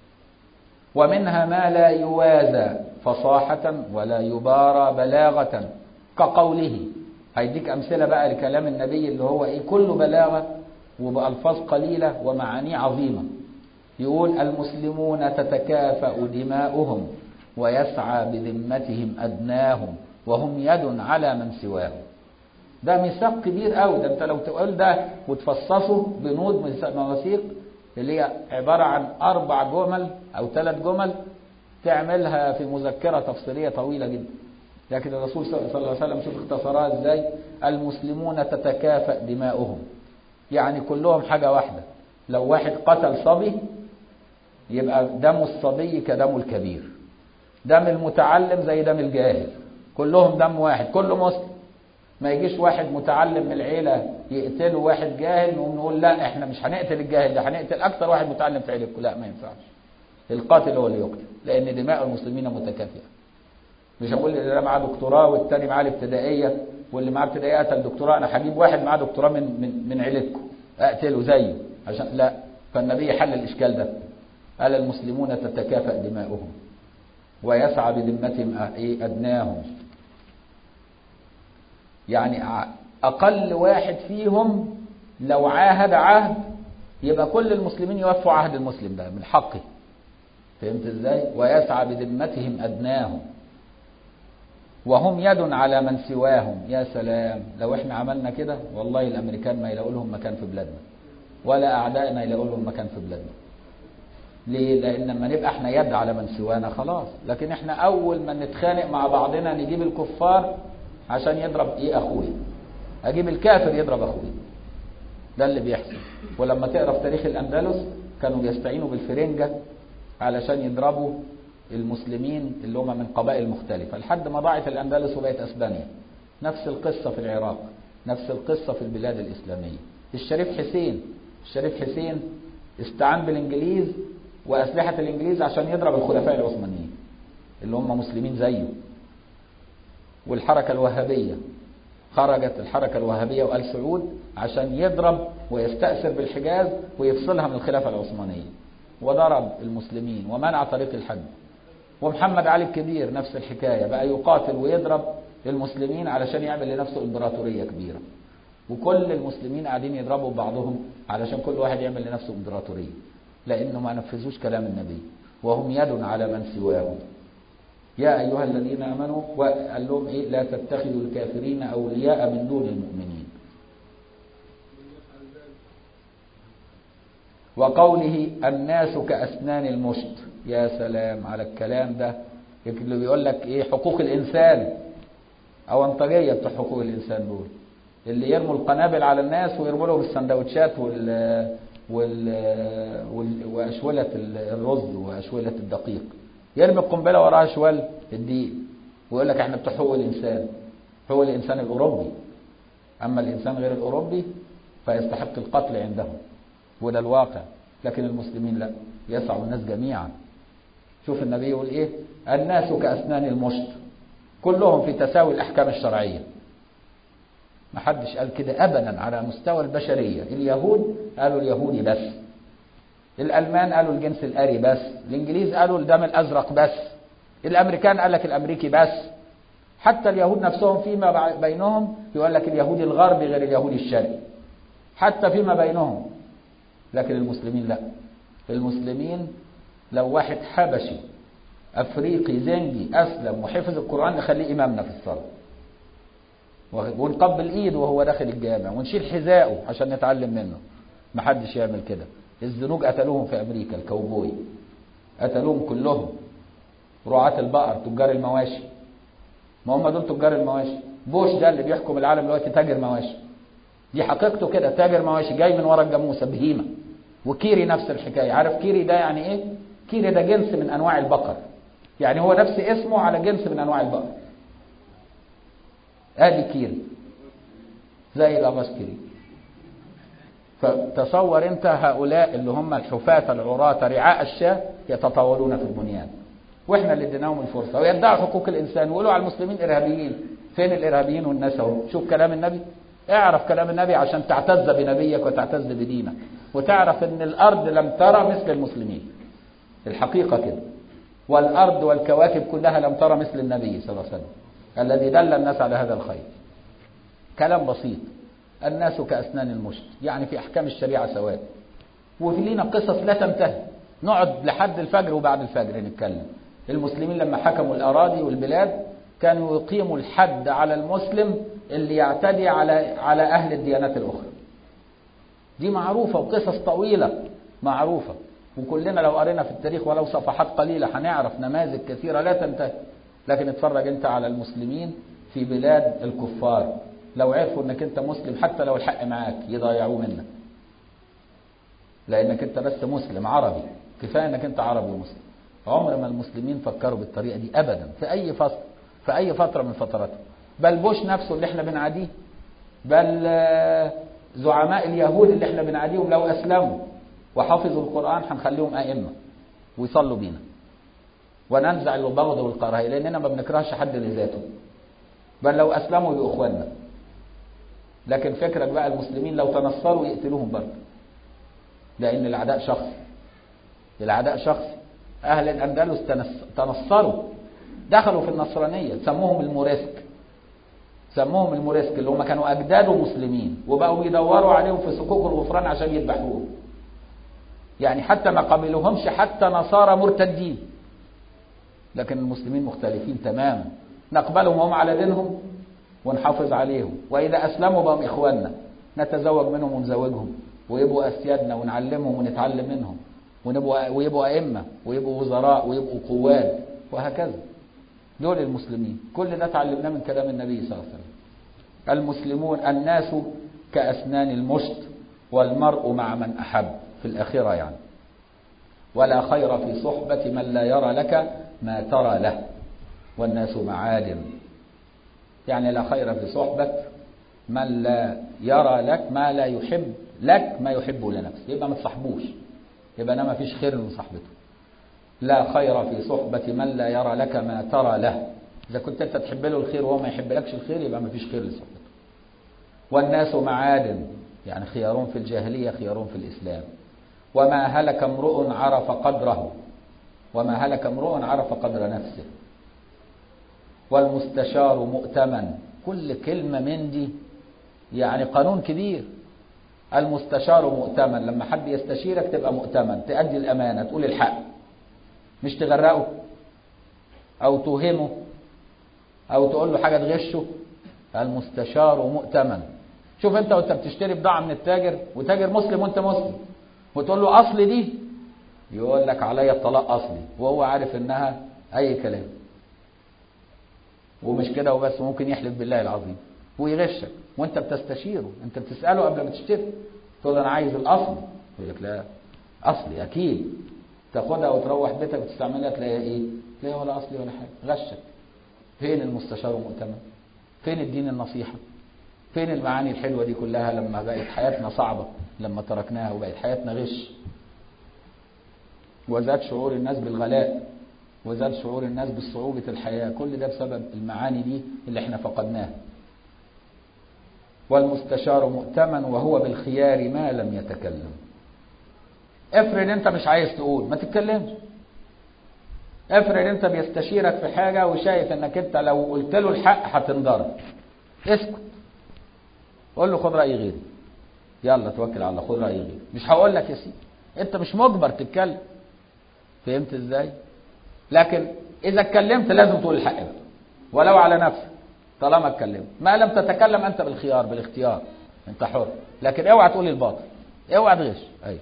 ومنها ما لا يوازى فصاحة ولا يبارى بلاغة كقوله هيديك أمثلة بقى لكلام النبي اللي هو إيه كله بلاغة وبألفاظ قليلة ومعاني عظيمة يقول المسلمون تتكافأ دماؤهم ويسعى بذمتهم أدناهم وهم يد على من سواهم ده ميثاق كبير قوي ده انت لو تقول ده وتفصصه بنود مواثيق اللي هي عبارة عن أربع جمل أو ثلاث جمل تعملها في مذكرة تفصيلية طويلة جدا لكن الرسول صلى الله عليه وسلم شوف اختصرها ازاي المسلمون تتكافأ دماؤهم يعني كلهم حاجة واحدة لو واحد قتل صبي يبقى دم الصبي كدم الكبير دم المتعلم زي دم الجاهل كلهم دم واحد كله مسلم ما يجيش واحد متعلم من العيلة يقتله واحد جاهل نقوم نقول لا احنا مش هنقتل الجاهل ده هنقتل اكتر واحد متعلم في عيلتكم لا ما ينفعش القاتل هو اللي يقتل لان دماء المسلمين متكافئة مش هقول اللي ده معاه دكتوراه والتاني معاه الابتدائية واللي معاه ابتدائية قتل دكتوراه انا هجيب واحد معاه دكتوراه من من من عيلتكم اقتله زيه عشان لا فالنبي حل الاشكال ده قال المسلمون تتكافأ دماؤهم ويسعى بذمتهم ايه ادناهم يعني أقل واحد فيهم لو عاهد عهد يبقى كل المسلمين يوفوا عهد المسلم ده من حقه فهمت ازاي ويسعى بذمتهم أدناهم وهم يد على من سواهم يا سلام لو احنا عملنا كده والله الامريكان ما يلاقوا لهم مكان في بلادنا ولا اعدائنا يلاقوا لهم مكان في بلادنا ليه لان لما نبقى احنا يد على من سوانا خلاص لكن احنا اول ما نتخانق مع بعضنا نجيب الكفار عشان يضرب ايه اخويا اجيب الكافر يضرب اخويا ده اللي بيحصل ولما تقرا في تاريخ الاندلس كانوا بيستعينوا بالفرنجه علشان يضربوا المسلمين اللي هم من قبائل مختلفه لحد ما ضاعت الاندلس وبقت اسبانيا نفس القصه في العراق نفس القصه في البلاد الاسلاميه الشريف حسين الشريف حسين استعان بالانجليز واسلحه الانجليز عشان يضرب الخلفاء العثمانيين اللي هم مسلمين زيه والحركة الوهابية خرجت الحركة الوهابية وآل سعود عشان يضرب ويستأثر بالحجاز ويفصلها من الخلافة العثمانية وضرب المسلمين ومنع طريق الحج ومحمد علي الكبير نفس الحكاية بقى يقاتل ويضرب المسلمين علشان يعمل لنفسه امبراطورية كبيرة وكل المسلمين قاعدين يضربوا بعضهم علشان كل واحد يعمل لنفسه امبراطورية لأنه ما نفذوش كلام النبي وهم يد على من سواهم يا أيها الذين آمنوا وقال لهم إيه لا تتخذوا الكافرين أولياء من دون المؤمنين وقوله الناس كأسنان المشط يا سلام على الكلام ده اللي بيقول لك إيه حقوق الإنسان أو أنطجية بتوع حقوق الإنسان دول اللي يرموا القنابل على الناس ويرموا لهم السندوتشات وال وال وال وأشولة الرز وأشولة الدقيق يرمي القنبله وراها شوال الدقيق ويقول لك احنا بتوع حقوق الانسان حقوق الانسان الاوروبي اما الانسان غير الاوروبي فيستحق القتل عندهم وده الواقع لكن المسلمين لا يسعوا الناس جميعا شوف النبي يقول ايه الناس كاسنان المشط كلهم في تساوي الاحكام الشرعيه ما حدش قال كده ابدا على مستوى البشريه اليهود قالوا اليهودي بس الالمان قالوا الجنس الاري بس الانجليز قالوا الدم الازرق بس الامريكان قال لك الامريكي بس حتى اليهود نفسهم فيما بينهم يقول لك اليهودي الغربي غير اليهودي الشرقي حتى فيما بينهم لكن المسلمين لا المسلمين لو واحد حبشي افريقي زنجي اسلم وحفظ القران نخليه امامنا في الصلاه ونقبل ايده وهو داخل الجامع ونشيل حذائه عشان نتعلم منه ما حدش يعمل كده الزنوج قتلوهم في امريكا الكوبوي قتلوهم كلهم رعاة البقر تجار المواشي ما هم دول تجار المواشي بوش ده اللي بيحكم العالم دلوقتي تاجر مواشي دي حقيقته كده تاجر مواشي جاي من ورا الجاموسه بهيمه وكيري نفس الحكايه عارف كيري ده يعني ايه كيري ده جنس من انواع البقر يعني هو نفس اسمه على جنس من انواع البقر ادي كيري زي الاباس كيري فتصور انت هؤلاء اللي هم الحفاة العراة رعاء الشاة يتطاولون في البنيان واحنا اللي اديناهم الفرصه ويدعوا حقوق الانسان ويقولوا على المسلمين ارهابيين فين الارهابيين والناس اهو شوف كلام النبي اعرف كلام النبي عشان تعتز بنبيك وتعتز بدينك وتعرف ان الارض لم ترى مثل المسلمين الحقيقه كده والارض والكواكب كلها لم ترى مثل النبي صلى الله عليه وسلم الذي دل الناس على هذا الخير كلام بسيط الناس كاسنان المشت يعني في احكام الشريعه سواء وفي لينا قصص لا تنتهي نقعد لحد الفجر وبعد الفجر نتكلم المسلمين لما حكموا الأراضي والبلاد كانوا يقيموا الحد على المسلم اللي يعتدي على على أهل الديانات الأخرى دي معروفة وقصص طويلة معروفة وكلنا لو قرينا في التاريخ ولو صفحات قليلة هنعرف نماذج كثيرة لا تنتهي لكن اتفرج انت على المسلمين في بلاد الكفار لو عرفوا انك انت مسلم حتى لو الحق معاك يضيعوه منك لانك انت بس مسلم عربي كفايه انك انت عربي ومسلم عمر ما المسلمين فكروا بالطريقه دي ابدا في اي فصل في اي فتره من فتراتهم بل بوش نفسه اللي احنا بنعاديه بل زعماء اليهود اللي احنا بنعاديهم لو اسلموا وحفظوا القران هنخليهم ائمه ويصلوا بينا وننزع البغض والكراهيه لاننا ما بنكرهش حد لذاته بل لو اسلموا يبقوا اخواننا لكن فكرك بقى المسلمين لو تنصروا يقتلوهم برضه لان العداء شخصي العداء شخصي أهل الأندلس تنصروا دخلوا في النصرانية سموهم الموريسك سموهم الموريسك اللي هم كانوا أجداده مسلمين وبقوا يدوروا عليهم في صكوك الغفران عشان يذبحوهم يعني حتى ما قبلوهمش حتى نصارى مرتدين لكن المسلمين مختلفين تماما نقبلهم وهم على دينهم ونحافظ عليهم وإذا أسلموا بقوا إخواننا نتزوج منهم ونزوجهم ويبقوا أسيادنا ونعلمهم ونتعلم منهم ونبقوا ويبقوا أئمة ويبقوا وزراء ويبقوا قواد وهكذا دول المسلمين كل ده تعلمناه من كلام النبي صلى الله عليه وسلم المسلمون الناس كأسنان المشط والمرء مع من أحب في الآخرة يعني ولا خير في صحبة من لا يرى لك ما ترى له والناس معادن يعني لا خير في صحبة من لا يرى لك ما لا يحب لك ما يحبه لنفسه يبقى ما تصاحبوش يبقى انا ما فيش خير من صحبته لا خير في صحبة من لا يرى لك ما ترى له إذا كنت أنت تحب له الخير وهو ما يحبلكش الخير يبقى ما فيش خير لصحبته والناس معادن يعني خيارون في الجاهلية خيارون في الإسلام وما هلك امرؤ عرف قدره وما هلك امرؤ عرف قدر نفسه والمستشار مؤتمن كل كلمة من دي يعني قانون كبير المستشار مؤتمن لما حد يستشيرك تبقى مؤتمن تأدي الأمانة تقول الحق مش تغرقه أو توهمه أو تقول له حاجة تغشه المستشار مؤتمن شوف أنت وأنت بتشتري بضاعة من التاجر وتاجر مسلم وأنت مسلم وتقول له أصلي دي يقول لك عليا الطلاق أصلي وهو عارف إنها أي كلام ومش كده وبس ممكن يحلف بالله العظيم ويغشك وانت بتستشيره انت بتساله قبل ما تشتري تقول انا عايز الاصل يقول لك لا اصلي اكيد تاخدها وتروح بيتك وتستعملها تلاقيها ايه؟ تلاقيها ولا اصلي ولا حاجه غشك فين المستشار المؤتمن؟ فين الدين النصيحه؟ فين المعاني الحلوه دي كلها لما بقت حياتنا صعبه لما تركناها وبقت حياتنا غش وزاد شعور الناس بالغلاء وزاد شعور الناس بصعوبة الحياة كل ده بسبب المعاني دي اللي احنا فقدناها والمستشار مؤتمن وهو بالخيار ما لم يتكلم افرض انت مش عايز تقول ما تتكلمش افرض انت بيستشيرك في حاجة وشايف انك انت لو قلت له الحق هتنضرب اسكت قول له خد رأي غيري يلا توكل على الله خد رأي غيري مش هقول لك يا سيدي انت مش مجبر تتكلم فهمت ازاي لكن اذا اتكلمت لازم تقول الحق بقى. ولو على نفسك طالما اتكلمت ما لم تتكلم انت بالخيار بالاختيار انت حر لكن اوعى تقول الباطل اوعى تغش ايوه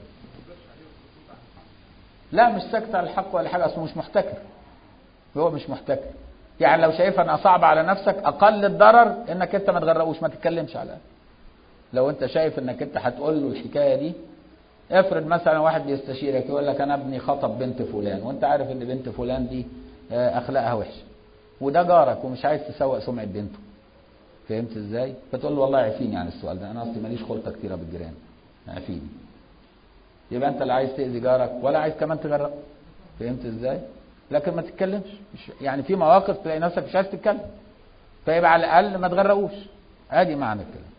لا مش ساكت على الحق ولا حاجه اصله مش محتكر هو مش محتكر يعني لو شايفها انها صعبه على نفسك اقل الضرر انك انت ما تغرقوش ما تتكلمش على الأقل. لو انت شايف انك انت هتقول له الحكايه دي افرض مثلا واحد بيستشيرك يقول لك انا ابني خطب بنت فلان وانت عارف ان بنت فلان دي آه، اخلاقها وحشه وده جارك ومش عايز تسوق سمعه بنته فهمت ازاي فتقول له والله عفيني عن السؤال ده انا اصلي ماليش خلطه كتيره بالجيران عفيني يبقى انت لا عايز تاذي جارك ولا عايز كمان تغرق فهمت ازاي لكن ما تتكلمش مش يعني في مواقف تلاقي نفسك مش عايز تتكلم فيبقى على الاقل ما تغرقوش ادي معنى الكلام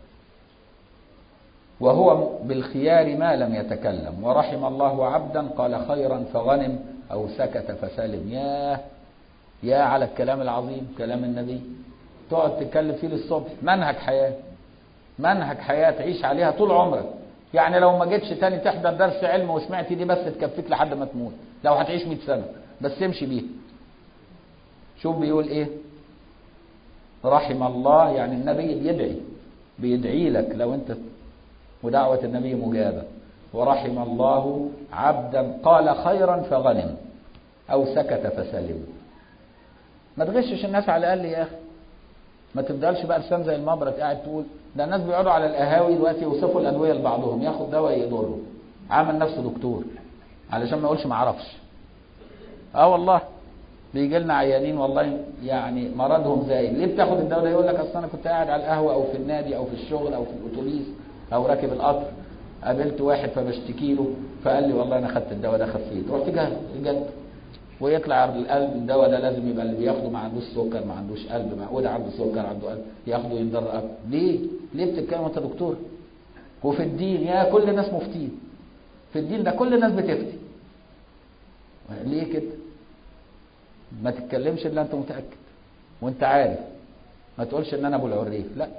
وهو بالخيار ما لم يتكلم ورحم الله عبدا قال خيرا فغنم او سكت فسلم ياه يا على الكلام العظيم كلام النبي تقعد تتكلم فيه للصبح منهج حياه منهج حياه تعيش عليها طول عمرك يعني لو ما جيتش تاني تحضر درس علم وسمعت دي بس تكفيك لحد ما تموت لو هتعيش 100 سنه بس امشي بيها شوف بيقول ايه رحم الله يعني النبي بيدعي بيدعي لك لو انت ودعوة النبي مجابة ورحم الله عبدا قال خيرا فغنم أو سكت فسلم ما تغشش الناس على الأقل يا أخي ما تفضلش بقى لسان زي المبرد قاعد تقول ده الناس بيقعدوا على القهاوي دلوقتي يوصفوا الأدوية لبعضهم ياخد دواء يضره عامل نفسه دكتور علشان ما يقولش ما اعرفش اه والله بيجي لنا عيانين والله يعني مرضهم زايد ليه بتاخد الدواء ده يقول لك اصل انا كنت قاعد على القهوه او في النادي او في الشغل او في الاتوبيس او راكب القطر قابلت واحد فبشتكي له فقال لي والله انا خدت الدواء ده خفيت رحت جاي بجد ويطلع القلب الدواء ده لازم يبقى اللي بياخده ما عندوش سكر ما عندوش قلب ما وده عنده سكر عنده قلب ياخده ينضر أكتر. ليه؟ ليه بتتكلم وانت دكتور؟ وفي الدين يا كل الناس مفتين في الدين ده كل الناس بتفتي ليه كده؟ ما تتكلمش الا انت متاكد وانت عارف ما تقولش ان انا ابو العريف لا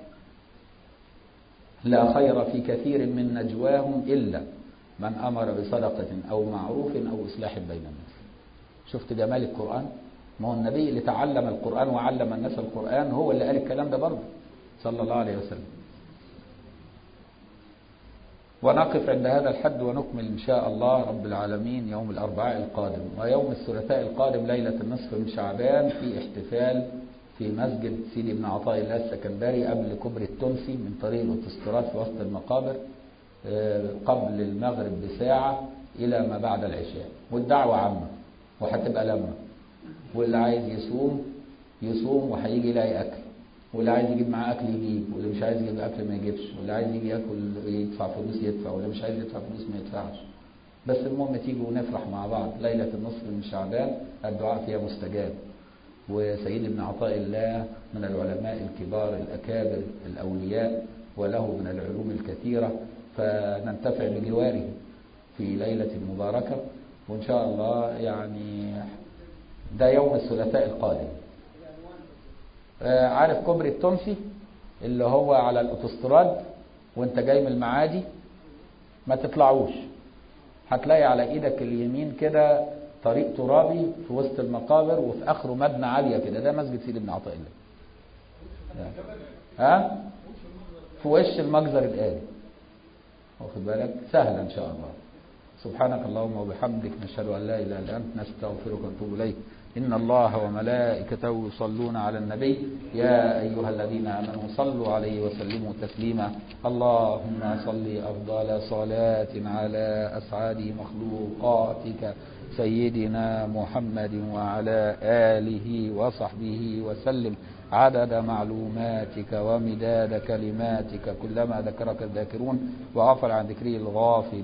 لا خير في كثير من نجواهم الا من امر بصدقه او معروف او اصلاح بين الناس شفت جمال القران ما هو النبي اللي تعلم القران وعلم الناس القران هو اللي قال الكلام ده برضه صلى الله عليه وسلم ونقف عند هذا الحد ونكمل إن شاء الله رب العالمين يوم الأربعاء القادم ويوم الثلاثاء القادم ليلة النصف من شعبان في احتفال في مسجد سيدي بن عطاء الله السكندري قبل كبر التونسي من طريق الاوتوستراد في وسط المقابر قبل المغرب بساعة إلى ما بعد العشاء والدعوة عامة وهتبقى لما واللي عايز يصوم يصوم وهيجي يلاقي أكل واللي عايز يجيب معاه اكل يجيب واللي مش عايز يجيب اكل ما يجيبش واللي عايز يجي ياكل يدفع فلوس يدفع واللي مش عايز يدفع فلوس ما يدفعش بس المهم تيجي ونفرح مع بعض ليلة النصف من شعبان الدعاء فيها مستجاب وسيد ابن عطاء الله من العلماء الكبار الأكابر الأولياء وله من العلوم الكثيرة فننتفع بجواره في ليلة مباركة وإن شاء الله يعني ده يوم الثلاثاء القادم عارف كوبري التونسي اللي هو على الاوتوستراد وانت جاي من المعادي ما تطلعوش هتلاقي على ايدك اليمين كده طريق ترابي في وسط المقابر وفي اخره مبنى عاليه كده ده مسجد سيدي بن عطاء الله ها في وش المجزر الآلي واخد بالك سهله ان شاء الله سبحانك اللهم وبحمدك نشهد ان لا اله الا انت نستغفرك ونتوب اليك إن الله وملائكته يصلون على النبي يا أيها الذين آمنوا صلوا عليه وسلموا تسليما اللهم صل أفضل صلاة على أسعد مخلوقاتك سيدنا محمد وعلى آله وصحبه وسلم عدد معلوماتك ومداد كلماتك كلما ذكرك الذاكرون وغفل عن ذكره الغافل